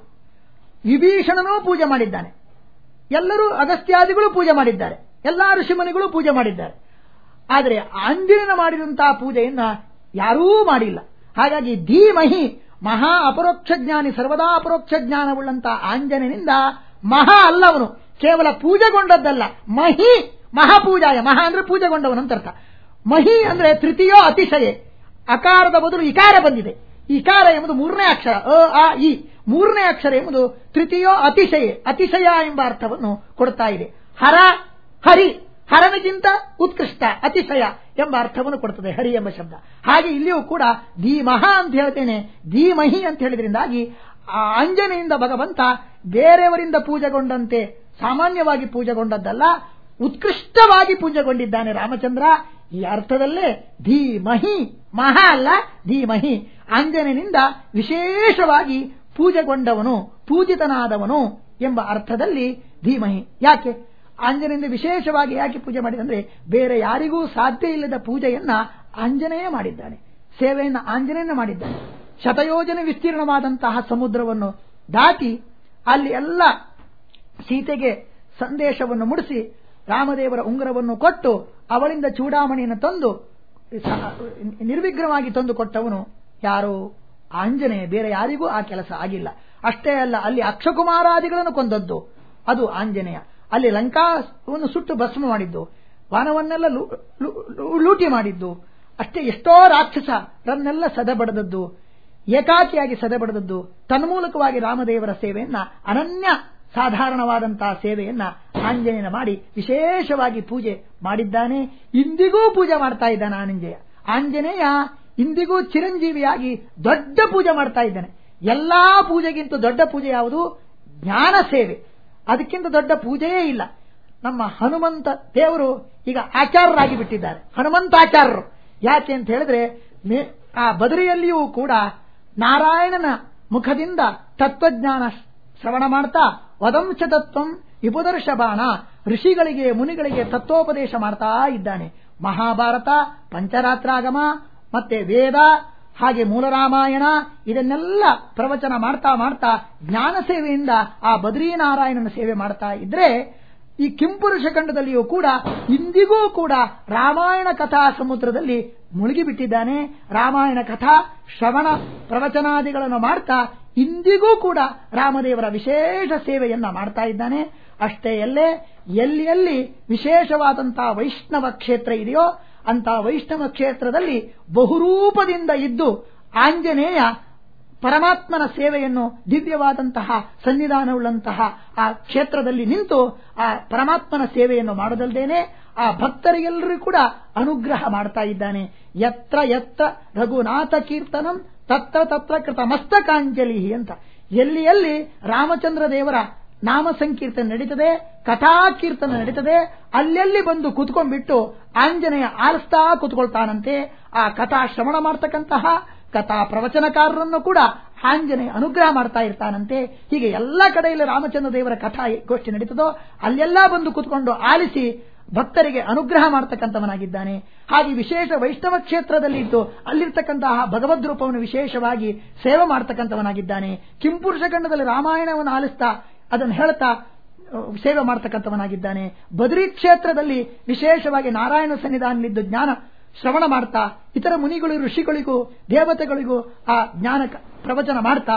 ವಿಭೀಷಣನೂ ಪೂಜೆ ಮಾಡಿದ್ದಾನೆ ಎಲ್ಲರೂ ಅಗಸ್ತ್ಯಾದಿಗಳು ಪೂಜೆ ಮಾಡಿದ್ದಾರೆ ಎಲ್ಲಾ ಋಷಿಮನಿಗಳು ಪೂಜೆ ಮಾಡಿದ್ದಾರೆ ಆದರೆ ಆಂಜನೇಯನ ಮಾಡಿದಂತಹ ಪೂಜೆಯನ್ನ ಯಾರೂ ಮಾಡಿಲ್ಲ ಹಾಗಾಗಿ ಧೀಮಹಿ ಮಹಾ ಅಪರೋಕ್ಷ ಜ್ಞಾನಿ ಸರ್ವದಾ ಅಪರೋಕ್ಷ ಜ್ಞಾನವುಳ್ಳಂತಹ ಆಂಜನೇಯನಿಂದ ಮಹಾ ಅಲ್ಲವನು ಕೇವಲ ಪೂಜೆಗೊಂಡದ್ದಲ್ಲ ಮಹಿ ಮಹಾಪೂಜಾಯ ಮಹಾ ಅಂದ್ರೆ ಪೂಜೆಗೊಂಡವನು ಅಂತ ಅರ್ಥ ಮಹಿ ಅಂದ್ರೆ ತೃತೀಯೋ ಅತಿಶಯ ಅಕಾರದ ಬದಲು ಇಕಾರ ಬಂದಿದೆ ಇಕಾರ ಎಂಬುದು ಮೂರನೇ ಅಕ್ಷರ ಅ ಆ ಇ ಮೂರನೇ ಅಕ್ಷರ ಎಂಬುದು ತೃತೀಯೋ ಅತಿಶಯ ಅತಿಶಯ ಎಂಬ ಅರ್ಥವನ್ನು ಕೊಡ್ತಾ ಇದೆ ಹರ ಹರಿ ಹರನಿಗಿಂತ ಉತ್ಕೃಷ್ಟ ಅತಿಶಯ ಎಂಬ ಅರ್ಥವನ್ನು ಕೊಡ್ತದೆ ಹರಿ ಎಂಬ ಶಬ್ದ ಹಾಗೆ ಇಲ್ಲಿಯೂ ಕೂಡ ಧೀಮಹ ಅಂತ ಹೇಳ್ತೇನೆ ಧೀಮಹಿ ಅಂತ ಹೇಳಿದ್ರಿಂದಾಗಿ ಆ ಅಂಜನೆಯಿಂದ ಭಗವಂತ ಬೇರೆಯವರಿಂದ ಪೂಜೆಗೊಂಡಂತೆ ಸಾಮಾನ್ಯವಾಗಿ ಪೂಜೆಗೊಂಡದ್ದಲ್ಲ ಉತ್ಕೃಷ್ಟವಾಗಿ ಪೂಜೆಗೊಂಡಿದ್ದಾನೆ ರಾಮಚಂದ್ರ ಈ ಅರ್ಥದಲ್ಲೇ ಧೀಮಹಿ ಮಹಾ ಅಲ್ಲ ಧೀಮಹಿ ಆಂಜನೇಯನಿಂದ ವಿಶೇಷವಾಗಿ ಪೂಜೆಗೊಂಡವನು ಪೂಜಿತನಾದವನು ಎಂಬ ಅರ್ಥದಲ್ಲಿ ಧೀಮಹಿ ಯಾಕೆ ಆಂಜನೇಯಿಂದ ವಿಶೇಷವಾಗಿ ಯಾಕೆ ಪೂಜೆ ಮಾಡಿದಂದ್ರೆ ಬೇರೆ ಯಾರಿಗೂ ಸಾಧ್ಯ ಇಲ್ಲದ ಪೂಜೆಯನ್ನ ಆಂಜನೇಯ ಮಾಡಿದ್ದಾನೆ ಸೇವೆಯನ್ನ ಆಂಜನೇಯನ ಮಾಡಿದ್ದಾನೆ ಶತಯೋಜನೆ ವಿಸ್ತೀರ್ಣವಾದಂತಹ ಸಮುದ್ರವನ್ನು ದಾಟಿ ಅಲ್ಲಿ ಎಲ್ಲ ಸೀತೆಗೆ ಸಂದೇಶವನ್ನು ಮುಡಿಸಿ ರಾಮದೇವರ ಉಂಗುರವನ್ನು ಕೊಟ್ಟು ಅವಳಿಂದ ಚೂಡಾಮಣಿಯನ್ನು ತಂದು ನಿರ್ವಿಘ್ನವಾಗಿ ತಂದು ಕೊಟ್ಟವನು ಯಾರು ಆಂಜನೇಯ ಬೇರೆ ಯಾರಿಗೂ ಆ ಕೆಲಸ ಆಗಿಲ್ಲ ಅಷ್ಟೇ ಅಲ್ಲ ಅಲ್ಲಿ ಅಕ್ಷಕುಮಾರಾದಿಗಳನ್ನು ಕೊಂದದ್ದು ಅದು ಆಂಜನೇಯ ಅಲ್ಲಿ ಲಂಕಾವನ್ನು ಸುಟ್ಟು ಭಸ್ಮ ಮಾಡಿದ್ದು ವಾನವನ್ನೆಲ್ಲ ಲೂಟಿ ಮಾಡಿದ್ದು ಅಷ್ಟೇ ಎಷ್ಟೋ ರಾಕ್ಷಸರನ್ನೆಲ್ಲ ಸದೆಬಡದದ್ದು ಏಕಾಕಿಯಾಗಿ ಸದೆಬಡದದ್ದು ತನ್ಮೂಲಕವಾಗಿ ರಾಮದೇವರ ಸೇವೆಯನ್ನ ಅನನ್ಯ ಸಾಧಾರಣವಾದಂತಹ ಸೇವೆಯನ್ನ ಆಂಜನೇಯನ ಮಾಡಿ ವಿಶೇಷವಾಗಿ ಪೂಜೆ ಮಾಡಿದ್ದಾನೆ ಇಂದಿಗೂ ಪೂಜೆ ಮಾಡ್ತಾ ಇದ್ದಾನೆ ಆಂಜನೇಯ ಆಂಜನೇಯ ಇಂದಿಗೂ ಚಿರಂಜೀವಿಯಾಗಿ ದೊಡ್ಡ ಪೂಜೆ ಮಾಡ್ತಾ ಇದ್ದಾನೆ ಎಲ್ಲಾ ಪೂಜೆಗಿಂತ ದೊಡ್ಡ ಪೂಜೆ ಯಾವುದು ಜ್ಞಾನ ಸೇವೆ ಅದಕ್ಕಿಂತ ದೊಡ್ಡ ಪೂಜೆಯೇ ಇಲ್ಲ ನಮ್ಮ ಹನುಮಂತ ದೇವರು ಈಗ ಆಚಾರ್ಯರಾಗಿ ಬಿಟ್ಟಿದ್ದಾರೆ ಹನುಮಂತಾಚಾರ್ಯರು ಯಾಕೆ ಅಂತ ಹೇಳಿದ್ರೆ ಆ ಬದರಿಯಲ್ಲಿಯೂ ಕೂಡ ನಾರಾಯಣನ ಮುಖದಿಂದ ತತ್ವಜ್ಞಾನ ಶ್ರವಣ ಮಾಡ್ತಾ ವದಂಶ ತತ್ವಂ ವಿಪುದರ್ಶ ಬಾಣ ಋಷಿಗಳಿಗೆ ಮುನಿಗಳಿಗೆ ತತ್ವೋಪದೇಶ ಮಾಡ್ತಾ ಇದ್ದಾನೆ ಮಹಾಭಾರತ ಪಂಚರಾತ್ರಾಗಮ ಮತ್ತೆ ವೇದ ಹಾಗೆ ಮೂಲರಾಮಾಯಣ ಇದನ್ನೆಲ್ಲ ಪ್ರವಚನ ಮಾಡ್ತಾ ಮಾಡ್ತಾ ಜ್ಞಾನ ಸೇವೆಯಿಂದ ಆ ಬದ್ರೀನಾರಾಯಣನ ಸೇವೆ ಮಾಡ್ತಾ ಇದ್ರೆ ಈ ಕಿಂಪುರುಷ ಖಂಡದಲ್ಲಿಯೂ ಕೂಡ ಇಂದಿಗೂ ಕೂಡ ರಾಮಾಯಣ ಕಥಾ ಸಮುದ್ರದಲ್ಲಿ ಮುಳುಗಿಬಿಟ್ಟಿದ್ದಾನೆ ರಾಮಾಯಣ ಕಥಾ ಶ್ರವಣ ಪ್ರವಚನಾದಿಗಳನ್ನು ಮಾಡ್ತಾ ಇಂದಿಗೂ ಕೂಡ ರಾಮದೇವರ ವಿಶೇಷ ಸೇವೆಯನ್ನ ಮಾಡ್ತಾ ಇದ್ದಾನೆ ಅಷ್ಟೇ ಎಲ್ಲೇ ಎಲ್ಲಿ ಎಲ್ಲಿ ವಿಶೇಷವಾದಂತಹ ವೈಷ್ಣವ ಕ್ಷೇತ್ರ ಇದೆಯೋ ಅಂತ ವೈಷ್ಣವ ಕ್ಷೇತ್ರದಲ್ಲಿ ಬಹುರೂಪದಿಂದ ಇದ್ದು ಆಂಜನೇಯ ಪರಮಾತ್ಮನ ಸೇವೆಯನ್ನು ದಿವ್ಯವಾದಂತಹ ಸನ್ನಿಧಾನವುಳ್ಳಂತಹ ಆ ಕ್ಷೇತ್ರದಲ್ಲಿ ನಿಂತು ಆ ಪರಮಾತ್ಮನ ಸೇವೆಯನ್ನು ಮಾಡದಲ್ದೇನೆ ಆ ಭಕ್ತರಿಗೆಲ್ಲರೂ ಕೂಡ ಅನುಗ್ರಹ ಮಾಡ್ತಾ ಇದ್ದಾನೆ ಯತ್ರ ಯತ್ರ ರಘುನಾಥ ಕೀರ್ತನಂ ತತ್ರ ತತ್ರ ಕೃತ ಮಸ್ತಕಾಂಜಲಿ ಅಂತ ಎಲ್ಲಿ ಎಲ್ಲಿ ರಾಮಚಂದ್ರ ದೇವರ ನಾಮ ಸಂಕೀರ್ತನೆ ನಡೀತದೆ ಕಥಾ ಕೀರ್ತನೆ ನಡೀತದೆ ಅಲ್ಲೆಲ್ಲಿ ಬಂದು ಕುತ್ಕೊಂಡ್ಬಿಟ್ಟು ಆಂಜನೇಯ ಆರಿಸ್ತಾ ಕುತ್ಕೊಳ್ತಾನಂತೆ ಆ ಕಥಾ ಶ್ರವಣ ಮಾಡ್ತಕ್ಕಂತಹ ಕಥಾ ಪ್ರವಚನಕಾರರನ್ನು ಕೂಡ ಆಂಜನೇಯ ಅನುಗ್ರಹ ಮಾಡ್ತಾ ಇರ್ತಾನಂತೆ ಹೀಗೆ ಎಲ್ಲ ಕಡೆಯಲ್ಲಿ ರಾಮಚಂದ್ರ ದೇವರ ಕಥಾ ಗೋಷ್ಠಿ ನಡೀತದೋ ಅಲ್ಲೆಲ್ಲ ಬಂದು ಕುತ್ಕೊಂಡು ಆಲಿಸಿ ಭಕ್ತರಿಗೆ ಅನುಗ್ರಹ ಮಾಡತಕ್ಕಂಥವನಾಗಿದ್ದಾನೆ ಹಾಗೆ ವಿಶೇಷ ವೈಷ್ಣವ ಕ್ಷೇತ್ರದಲ್ಲಿ ಇದ್ದು ಅಲ್ಲಿರ್ತಕ್ಕಂತಹ ಭಗವದ್ ರೂಪವನ್ನು ವಿಶೇಷವಾಗಿ ಸೇವೆ ಮಾಡತಕ್ಕಂಥವನಾಗಿದ್ದಾನೆ ಕಿಂಪುರುಷ ಖಂಡದಲ್ಲಿ ರಾಮಾಯಣವನ್ನು ಆಲಿಸ್ತಾ ಅದನ್ನು ಹೇಳ್ತಾ ಸೇವೆ ಮಾಡತಕ್ಕಂಥವನಾಗಿದ್ದಾನೆ ಬದ್ರಿ ಕ್ಷೇತ್ರದಲ್ಲಿ ವಿಶೇಷವಾಗಿ ನಾರಾಯಣ ಸನ್ನಿಧಾನದಲ್ಲಿದ್ದು ಜ್ಞಾನ ಶ್ರವಣ ಮಾಡ್ತಾ ಇತರ ಮುನಿಗಳು ಋಷಿಗಳಿಗೂ ದೇವತೆಗಳಿಗೂ ಆ ಜ್ಞಾನ ಪ್ರವಚನ ಮಾಡ್ತಾ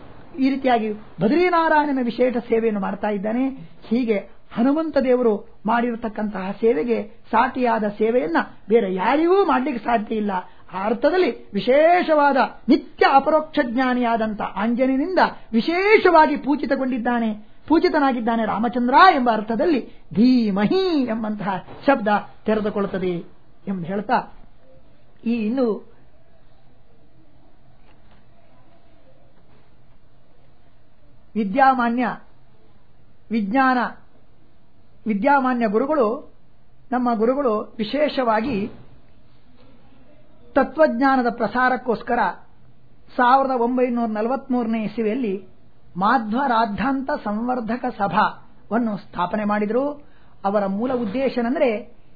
ಈ ರೀತಿಯಾಗಿ ಬದ್ರೀನಾರಾಯಣನ ವಿಶೇಷ ಸೇವೆಯನ್ನು ಮಾಡ್ತಾ ಇದ್ದಾನೆ ಹೀಗೆ ಹನುಮಂತ ದೇವರು ಮಾಡಿರತಕ್ಕಂತಹ ಸೇವೆಗೆ ಸಾಟಿಯಾದ ಸೇವೆಯನ್ನ ಬೇರೆ ಯಾರಿಗೂ ಮಾಡಲಿಕ್ಕೆ ಸಾಧ್ಯ ಇಲ್ಲ ಆ ಅರ್ಥದಲ್ಲಿ ವಿಶೇಷವಾದ ನಿತ್ಯ ಅಪರೋಕ್ಷ ಜ್ಞಾನಿಯಾದಂಥ ಆಂಜನೇಯನಿಂದ ವಿಶೇಷವಾಗಿ ಪೂಜಿತಗೊಂಡಿದ್ದಾನೆ ಪೂಜಿತನಾಗಿದ್ದಾನೆ ರಾಮಚಂದ್ರ ಎಂಬ ಅರ್ಥದಲ್ಲಿ ಧೀಮಹಿ ಎಂಬಂತಹ ಶಬ್ದ ತೆರೆದುಕೊಳ್ಳುತ್ತದೆ ಎಂದು ಹೇಳ್ತಾ ಈ ಇನ್ನು ವಿದ್ಯಾಮಾನ್ಯ ವಿಜ್ಞಾನ ವಿದ್ಯಾಮಾನ್ಯ ಗುರುಗಳು ನಮ್ಮ ಗುರುಗಳು ವಿಶೇಷವಾಗಿ ತತ್ವಜ್ಞಾನದ ಪ್ರಸಾರಕ್ಕೋಸ್ಕರ ಸಾವಿರದ ಒಂಬೈನೂರ ನಲವತ್ಮೂರನೇ ಇಸವಿಯಲ್ಲಿ ಮಾಧ್ವರಾದ್ಧಾಂತ ಸಂವರ್ಧಕ ಸಭಾವನ್ನು ಸ್ಥಾಪನೆ ಮಾಡಿದರು ಅವರ ಮೂಲ ಉದ್ದೇಶನೆಂದರೆ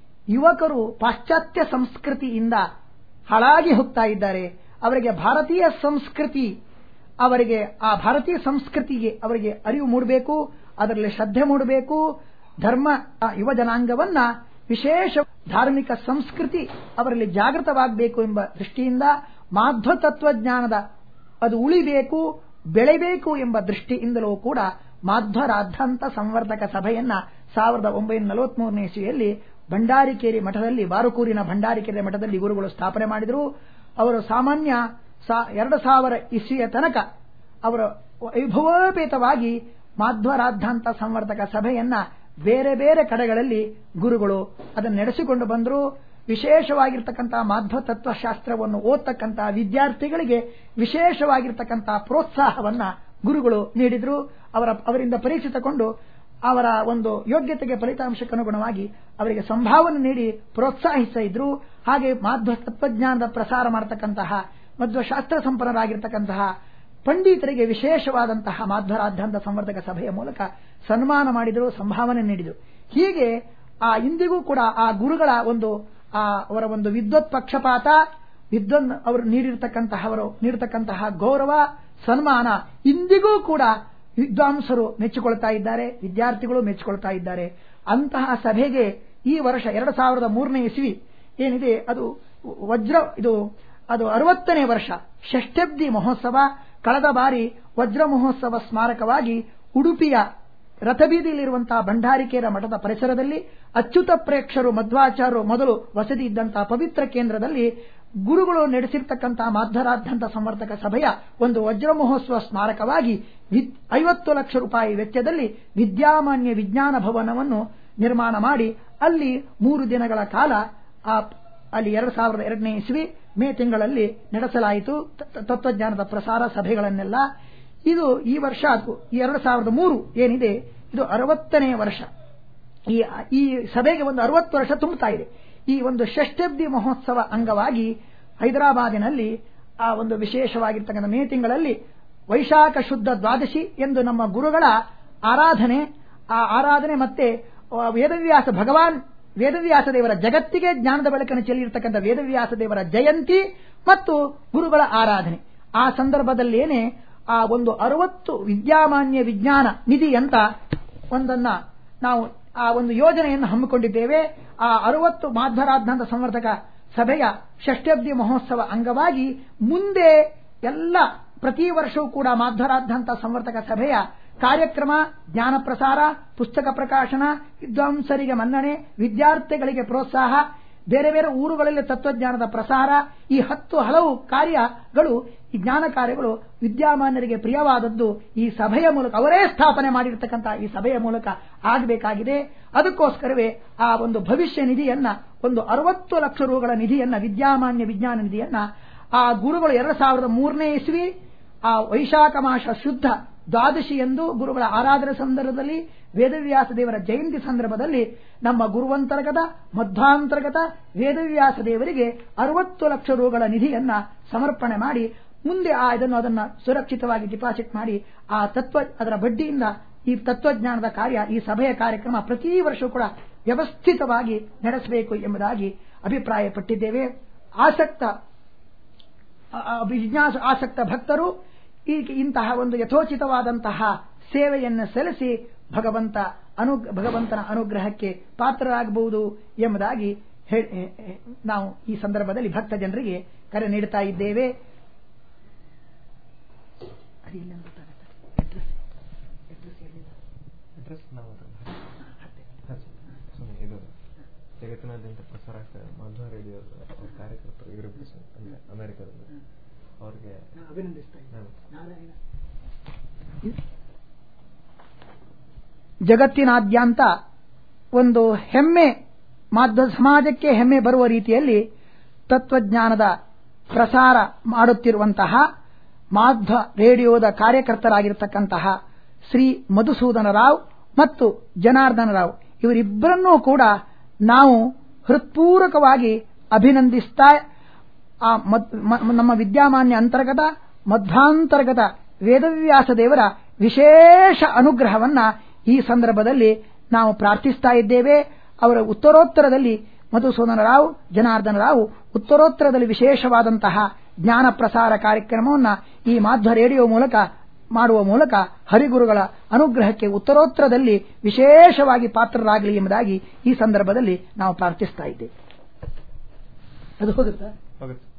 ಯುವಕರು ಪಾಶ್ಚಾತ್ಯ ಸಂಸ್ಕೃತಿಯಿಂದ ಹಾಳಾಗಿ ಹೋಗ್ತಾ ಇದ್ದಾರೆ ಅವರಿಗೆ ಭಾರತೀಯ ಸಂಸ್ಕೃತಿ ಅವರಿಗೆ ಆ ಭಾರತೀಯ ಸಂಸ್ಕೃತಿಗೆ ಅವರಿಗೆ ಅರಿವು ಮೂಡಬೇಕು ಅದರಲ್ಲಿ ಶ್ರದ್ಧೆ ಮೂಡಬೇಕು ಧರ್ಮ ಯುವ ಜನಾಂಗವನ್ನ ವಿಶೇಷ ಧಾರ್ಮಿಕ ಸಂಸ್ಕೃತಿ ಅವರಲ್ಲಿ ಜಾಗೃತವಾಗಬೇಕು ಎಂಬ ದೃಷ್ಟಿಯಿಂದ ಮಾಧ್ವ ತತ್ವಜ್ಞಾನದ ಅದು ಉಳಿಬೇಕು ಬೆಳೆಬೇಕು ಎಂಬ ದೃಷ್ಟಿಯಿಂದಲೂ ಕೂಡ ಮಾಧ್ವರಾದ್ಧಾಂತ ಸಂವರ್ಧಕ ಸಭೆಯನ್ನ ಸಾವಿರದ ಒಂಬೈನೂರ ನಲವತ್ಮೂರನೇ ಇಸ್ವಿಯಲ್ಲಿ ಭಂಡಾರಿಕೇರಿ ಮಠದಲ್ಲಿ ಬಾರುಕೂರಿನ ಭಂಡಾರಿಕೆರೆ ಮಠದಲ್ಲಿ ಗುರುಗಳು ಸ್ಥಾಪನೆ ಮಾಡಿದರು ಅವರು ಸಾಮಾನ್ಯ ಎರಡು ಸಾವಿರ ಇಸ್ವಿಯ ತನಕ ಅವರು ವೈಭವೋಪೇತವಾಗಿ ಮಾಧ್ವರಾದ್ಧಾಂತ ಸಂವರ್ಧಕ ಸಭೆಯನ್ನ ಬೇರೆ ಬೇರೆ ಕಡೆಗಳಲ್ಲಿ ಗುರುಗಳು ಅದನ್ನು ನಡೆಸಿಕೊಂಡು ಬಂದರು ವಿಶೇಷವಾಗಿರ್ತಕ್ಕಂತಹ ಮಾಧ್ವ ತತ್ವಶಾಸ್ತ್ರವನ್ನು ಓದ್ತಕ್ಕಂತಹ ವಿದ್ಯಾರ್ಥಿಗಳಿಗೆ ವಿಶೇಷವಾಗಿರ್ತಕ್ಕಂತಹ ಪ್ರೋತ್ಸಾಹವನ್ನ ಗುರುಗಳು ನೀಡಿದ್ರು ಅವರ ಅವರಿಂದ ಪರೀಕ್ಷೆ ತಗೊಂಡು ಅವರ ಒಂದು ಯೋಗ್ಯತೆಗೆ ಫಲಿತಾಂಶಕ್ಕೆ ಅನುಗುಣವಾಗಿ ಅವರಿಗೆ ಸಂಭಾವನೆ ನೀಡಿ ಪ್ರೋತ್ಸಾಹಿಸ್ತಾ ಇದ್ರು ಹಾಗೆ ಮಾಧ್ವ ತತ್ವಜ್ಞಾನದ ಪ್ರಸಾರ ಮಾಡತಕ್ಕಂತಹ ಮಧ್ವ ಶಾಸ್ತ್ರ ಸಂಪನ್ನರಾಗಿರ್ತಕ್ಕಂತಹ ಪಂಡಿತರಿಗೆ ವಿಶೇಷವಾದಂತಹ ಮಾಧ್ವರಾದ್ಧಾಂತ ಸಂವರ್ಧಕ ಸಭೆಯ ಮೂಲಕ ಸನ್ಮಾನ ಮಾಡಿದರು ಸಂಭಾವನೆ ನೀಡಿದರು ಹೀಗೆ ಆ ಇಂದಿಗೂ ಕೂಡ ಆ ಗುರುಗಳ ಒಂದು ಆ ಅವರ ಒಂದು ವಿದ್ವತ್ ಪಕ್ಷಪಾತ ವಿದ್ವನ್ ಅವರು ನೀಡಿರ್ತಕ್ಕಂತಹ ಅವರು ನೀಡತಕ್ಕಂತಹ ಗೌರವ ಸನ್ಮಾನ ಇಂದಿಗೂ ಕೂಡ ವಿದ್ವಾಂಸರು ಮೆಚ್ಚಿಕೊಳ್ತಾ ಇದ್ದಾರೆ ವಿದ್ಯಾರ್ಥಿಗಳು ಮೆಚ್ಚಿಕೊಳ್ತಾ ಇದ್ದಾರೆ ಅಂತಹ ಸಭೆಗೆ ಈ ವರ್ಷ ಎರಡು ಸಾವಿರದ ಮೂರನೇ ಇಸ್ವಿ ಏನಿದೆ ಅದು ವಜ್ರ ಇದು ಅದು ಅರವತ್ತನೇ ವರ್ಷ ಷಷ್ಠಬ್ದಿ ಮಹೋತ್ಸವ ಕಳೆದ ಬಾರಿ ವಜ್ರ ಮಹೋತ್ಸವ ಸ್ಮಾರಕವಾಗಿ ಉಡುಪಿಯ ರಥಬೀದಿಯಲ್ಲಿರುವಂತಹ ಭಂಡಾರಿಕೆಯರ ಮಠದ ಪರಿಸರದಲ್ಲಿ ಅಚ್ಯುತ ಪ್ರೇಕ್ಷರು ಮಧ್ವಾಚಾರ್ಯರು ಮೊದಲು ವಸತಿ ಇದ್ದಂತಹ ಪವಿತ್ರ ಕೇಂದ್ರದಲ್ಲಿ ಗುರುಗಳು ನಡೆಸಿರ್ತಕ್ಕಂತಹ ಮಾಧ್ವರಾದ್ಯಂತ ಸಂವರ್ಧಕ ಸಭೆಯ ಒಂದು ವಜ್ರ ಮಹೋತ್ಸವ ಸ್ಮಾರಕವಾಗಿ ವಿದ್- ಐವತ್ತು ಲಕ್ಷ ರೂಪಾಯಿ ವೆಚ್ಚದಲ್ಲಿ ವಿದ್ಯಾಮಾನ್ಯ ವಿಜ್ಞಾನ ಭವನವನ್ನು ನಿರ್ಮಾಣ ಮಾಡಿ ಅಲ್ಲಿ ಮೂರು ದಿನಗಳ ಕಾಲ ಆ ಅಲ್ಲಿ ಎರಡು ಸಾವಿರದ ಎರಡನೇ ಇಸ್ವಿ ಮೇ ತಿಂಗಳಲ್ಲಿ ನಡೆಸಲಾಯಿತು ತ- ತತ್ವಜ್ಞಾನದ ಪ್ರಸಾರ ಸಭೆಗಳನ್ನೆಲ್ಲ ಇದು ಈ ವರ್ಷ ಅದು ಎರಡು ಸಾವಿರದ ಮೂರು ಏನಿದೆ ಇದು ಅರವತ್ತನೇ ವರ್ಷ ಈ ಈ ಸಭೆಗೆ ಒಂದು ಅರವತ್ತು ವರ್ಷ ತುಂಬುತ್ತಾ ಇದೆ ಈ ಒಂದು ಷಷ್ಠಬ್ದಿ ಮಹೋತ್ಸವ ಅಂಗವಾಗಿ ಹೈದರಾಬಾದಿನಲ್ಲಿ ಆ ಒಂದು ವಿಶೇಷವಾಗಿರ್ತಕ್ಕಂಥ ಮೇ ತಿಂಗಳಲ್ಲಿ ವೈಶಾಖ ಶುದ್ಧ ದ್ವಾದಶಿ ಎಂದು ನಮ್ಮ ಗುರುಗಳ ಆರಾಧನೆ ಆ ಆರಾಧನೆ ಮತ್ತೆ ಆ ವೇದವ್ಯಾಸ ಭಗವಾನ್ ವೇದವ್ಯಾಸ ದೇವರ ಜಗತ್ತಿಗೆ ಜ್ಞಾನದ ಬೆಳಕನ್ನು ಚೆಲ್ಲಿರ್ತಕ್ಕಂಥ ವೇದವ್ಯಾಸ ದೇವರ ಜಯಂತಿ ಮತ್ತು ಗುರುಗಳ ಆರಾಧನೆ ಆ ಸಂದರ್ಭದಲ್ಲೇನೆ ಆ ಒಂದು ಅರವತ್ತು ವಿದ್ಯಾಮಾನ್ಯ ವಿಜ್ಞಾನ ನಿಧಿ ಅಂತ ಒಂದನ್ನ ನಾವು ಆ ಒಂದು ಯೋಜನೆಯನ್ನು ಹಮ್ಮಿಕೊಂಡಿದ್ದೇವೆ ಆ ಅರವತ್ತು ಮಾಧ್ವರಾದ್ಯಂತ ಸಂವರ್ಧಕ ಸಭೆಯ ಷಷ್ಠಬ್ದಿ ಮಹೋತ್ಸವ ಅಂಗವಾಗಿ ಮುಂದೆ ಎಲ್ಲ ಪ್ರತಿ ವರ್ಷವೂ ಕೂಡ ಮಾಧ್ವರಾದ್ಯಂತ ಸಂವರ್ಧಕ ಸಭೆಯ ಕಾರ್ಯಕ್ರಮ ಜ್ಞಾನ ಪ್ರಸಾರ ಪುಸ್ತಕ ಪ್ರಕಾಶನ ವಿದ್ವಾಂಸರಿಗೆ ಮನ್ನಣೆ ವಿದ್ಯಾರ್ಥಿಗಳಿಗೆ ಪ್ರೋತ್ಸಾಹ ಬೇರೆ ಬೇರೆ ಊರುಗಳಲ್ಲಿ ತತ್ವಜ್ಞಾನದ ಪ್ರಸಾರ ಈ ಹತ್ತು ಹಲವು ಕಾರ್ಯಗಳು ಈ ಜ್ಞಾನ ಕಾರ್ಯಗಳು ವಿದ್ಯಾಮಾನ್ಯರಿಗೆ ಪ್ರಿಯವಾದದ್ದು ಈ ಸಭೆಯ ಮೂಲಕ ಅವರೇ ಸ್ಥಾಪನೆ ಮಾಡಿರ್ತಕ್ಕಂಥ ಈ ಸಭೆಯ ಮೂಲಕ ಆಗಬೇಕಾಗಿದೆ ಅದಕ್ಕೋಸ್ಕರವೇ ಆ ಒಂದು ಭವಿಷ್ಯ ನಿಧಿಯನ್ನ ಒಂದು ಅರವತ್ತು ಲಕ್ಷ ರೂಗಳ ನಿಧಿಯನ್ನ ವಿದ್ಯಾಮಾನ್ಯ ವಿಜ್ಞಾನ ನಿಧಿಯನ್ನ ಆ ಗುರುಗಳು ಎರಡು ಸಾವಿರದ ಮೂರನೇ ಇಸ್ವಿ ಆ ವೈಶಾಖ ಮಾಸ ಶುದ್ಧ ದ್ವಾದಶಿ ಎಂದು ಗುರುಗಳ ಆರಾಧನೆ ಸಂದರ್ಭದಲ್ಲಿ ವೇದವ್ಯಾಸ ದೇವರ ಜಯಂತಿ ಸಂದರ್ಭದಲ್ಲಿ ನಮ್ಮ ಗುರುವಂತರ್ಗತ ಮಧ್ವಾಂತರ್ಗತ ವೇದವ್ಯಾಸ ದೇವರಿಗೆ ಅರವತ್ತು ಲಕ್ಷ ರೂಗಳ ನಿಧಿಯನ್ನ ಸಮರ್ಪಣೆ ಮಾಡಿ ಮುಂದೆ ಆ ಇದನ್ನು ಅದನ್ನ ಸುರಕ್ಷಿತವಾಗಿ ಡಿಪಾಸಿಟ್ ಮಾಡಿ ಆ ತತ್ವ ಅದರ ಬಡ್ಡಿಯಿಂದ ಈ ತತ್ವಜ್ಞಾನದ ಕಾರ್ಯ ಈ ಸಭೆಯ ಕಾರ್ಯಕ್ರಮ ಪ್ರತಿ ವರ್ಷವೂ ಕೂಡ ವ್ಯವಸ್ಥಿತವಾಗಿ ನಡೆಸಬೇಕು ಎಂಬುದಾಗಿ ಅಭಿಪ್ರಾಯಪಟ್ಟಿದ್ದೇವೆ ಆಸಕ್ತ ಆ- ಆ ಜಿಜ್ಞಾಸ ಆಸಕ್ತ ಭಕ್ತರು ಈ ಇಂತಹ ಒಂದು ಯಥೋಚಿತವಾದಂತಹ ಸೇವೆಯನ್ನು ಸಲ್ಲಿಸಿ ಭಗವಂತ ಅನು ಭಗವಂತನ ಅನುಗ್ರಹಕ್ಕೆ ಪಾತ್ರರಾಗಬಹುದು ಎಂಬುದಾಗಿ ಹೇ- ಹೇ- ಹೇ- ನಾವು ಈ ಸಂದರ್ಭದಲ್ಲಿ ಭಕ್ತ ಜನರಿಗೆ ಕರೆ ನೀಡುತ್ತಾ ಇದ್ದೇವೆ ಅದು ಇಲ್ಲೊಂದು ಗೊತ್ತಾಗತ್ತೆ. Address. Address ಎಲ್ಲಿದೆ? ಅಡ್ರೆಸ್ ನಾವು ಸುಮ್ಮನೆ ಇದು ಜಗತ್ತಿನಾದ್ಯಂತ ಪ್ರಸಾರ ಆಗ್ತದೆ ಮಧ್ವ ರೇಡಿಯೋ ಅವ್ರ ಕಾರ್ಯಕರ್ತರು ಇವರು ಅಂದ್ರೆ ಅಮೆರಿಕದಲ್ಲಿ ಅವ್ರಿಗೆ ನಾನು ಅಭಿನಂದಿಸ್ತಾ ಇದ್ದೇನೆ. ನಾನು ನಾರಾಯಣ ಜಗತ್ತಿನಾದ್ಯಂತ ಒಂದು ಹೆಮ್ಮೆ ಮಾಧ್ವ ಸಮಾಜಕ್ಕೆ ಹೆಮ್ಮೆ ಬರುವ ರೀತಿಯಲ್ಲಿ ತತ್ವಜ್ಞಾನದ ಪ್ರಸಾರ ಮಾಡುತ್ತಿರುವಂತಹ ಮಾಧ್ವ ರೇಡಿಯೋದ ಕಾರ್ಯಕರ್ತರಾಗಿರ್ತಕ್ಕಂತಹ ಶ್ರೀ ಮಧುಸೂದನ ರಾವ್ ಮತ್ತು ಜನಾರ್ದನ ರಾವ್ ಇವರಿಬ್ಬರನ್ನೂ ಕೂಡ ನಾವು ಹೃತ್ಪೂರ್ವಕವಾಗಿ ಅಭಿನಂದಿಸ್ತಾ ಆ ಮದ್- ಮ- ನಮ್ಮ ವಿದ್ಯಾಮಾನ್ಯ ಅಂತರ್ಗತ ಮಧ್ವಾಂತರ್ಗತ ವೇದವ್ಯಾಸ ದೇವರ ವಿಶೇಷ ಅನುಗ್ರಹವನ್ನ ಈ ಸಂದರ್ಭದಲ್ಲಿ ನಾವು ಪ್ರಾರ್ಥಿಸ್ತಾ ಇದ್ದೇವೆ ಅವರ ಉತ್ತರೋತ್ತರದಲ್ಲಿ ಮಧುಸೂದನ ರಾವ್ ಜನಾರ್ದನ ರಾವ್ ಉತ್ತರೋತ್ತರದಲ್ಲಿ ವಿಶೇಷವಾದಂತಹ ಜ್ಞಾನ ಪ್ರಸಾರ ಕಾರ್ಯಕ್ರಮವನ್ನು ಈ ಮಾಧ್ವ ರೇಡಿಯೋ ಮೂಲಕ ಮಾಡುವ ಮೂಲಕ ಹರಿಗುರುಗಳ ಅನುಗ್ರಹಕ್ಕೆ ಉತ್ತರೋತ್ತರದಲ್ಲಿ ವಿಶೇಷವಾಗಿ ಪಾತ್ರರಾಗಲಿ ಎಂಬುದಾಗಿ ಈ ಸಂದರ್ಭದಲ್ಲಿ ನಾವು ಪ್ರಾರ್ಥಿಸ್ತಾ ಇದ್ದೇವೆ ಅದು ಹೋಗುತ್ತಾ ಹೋಗುತ್ತೆ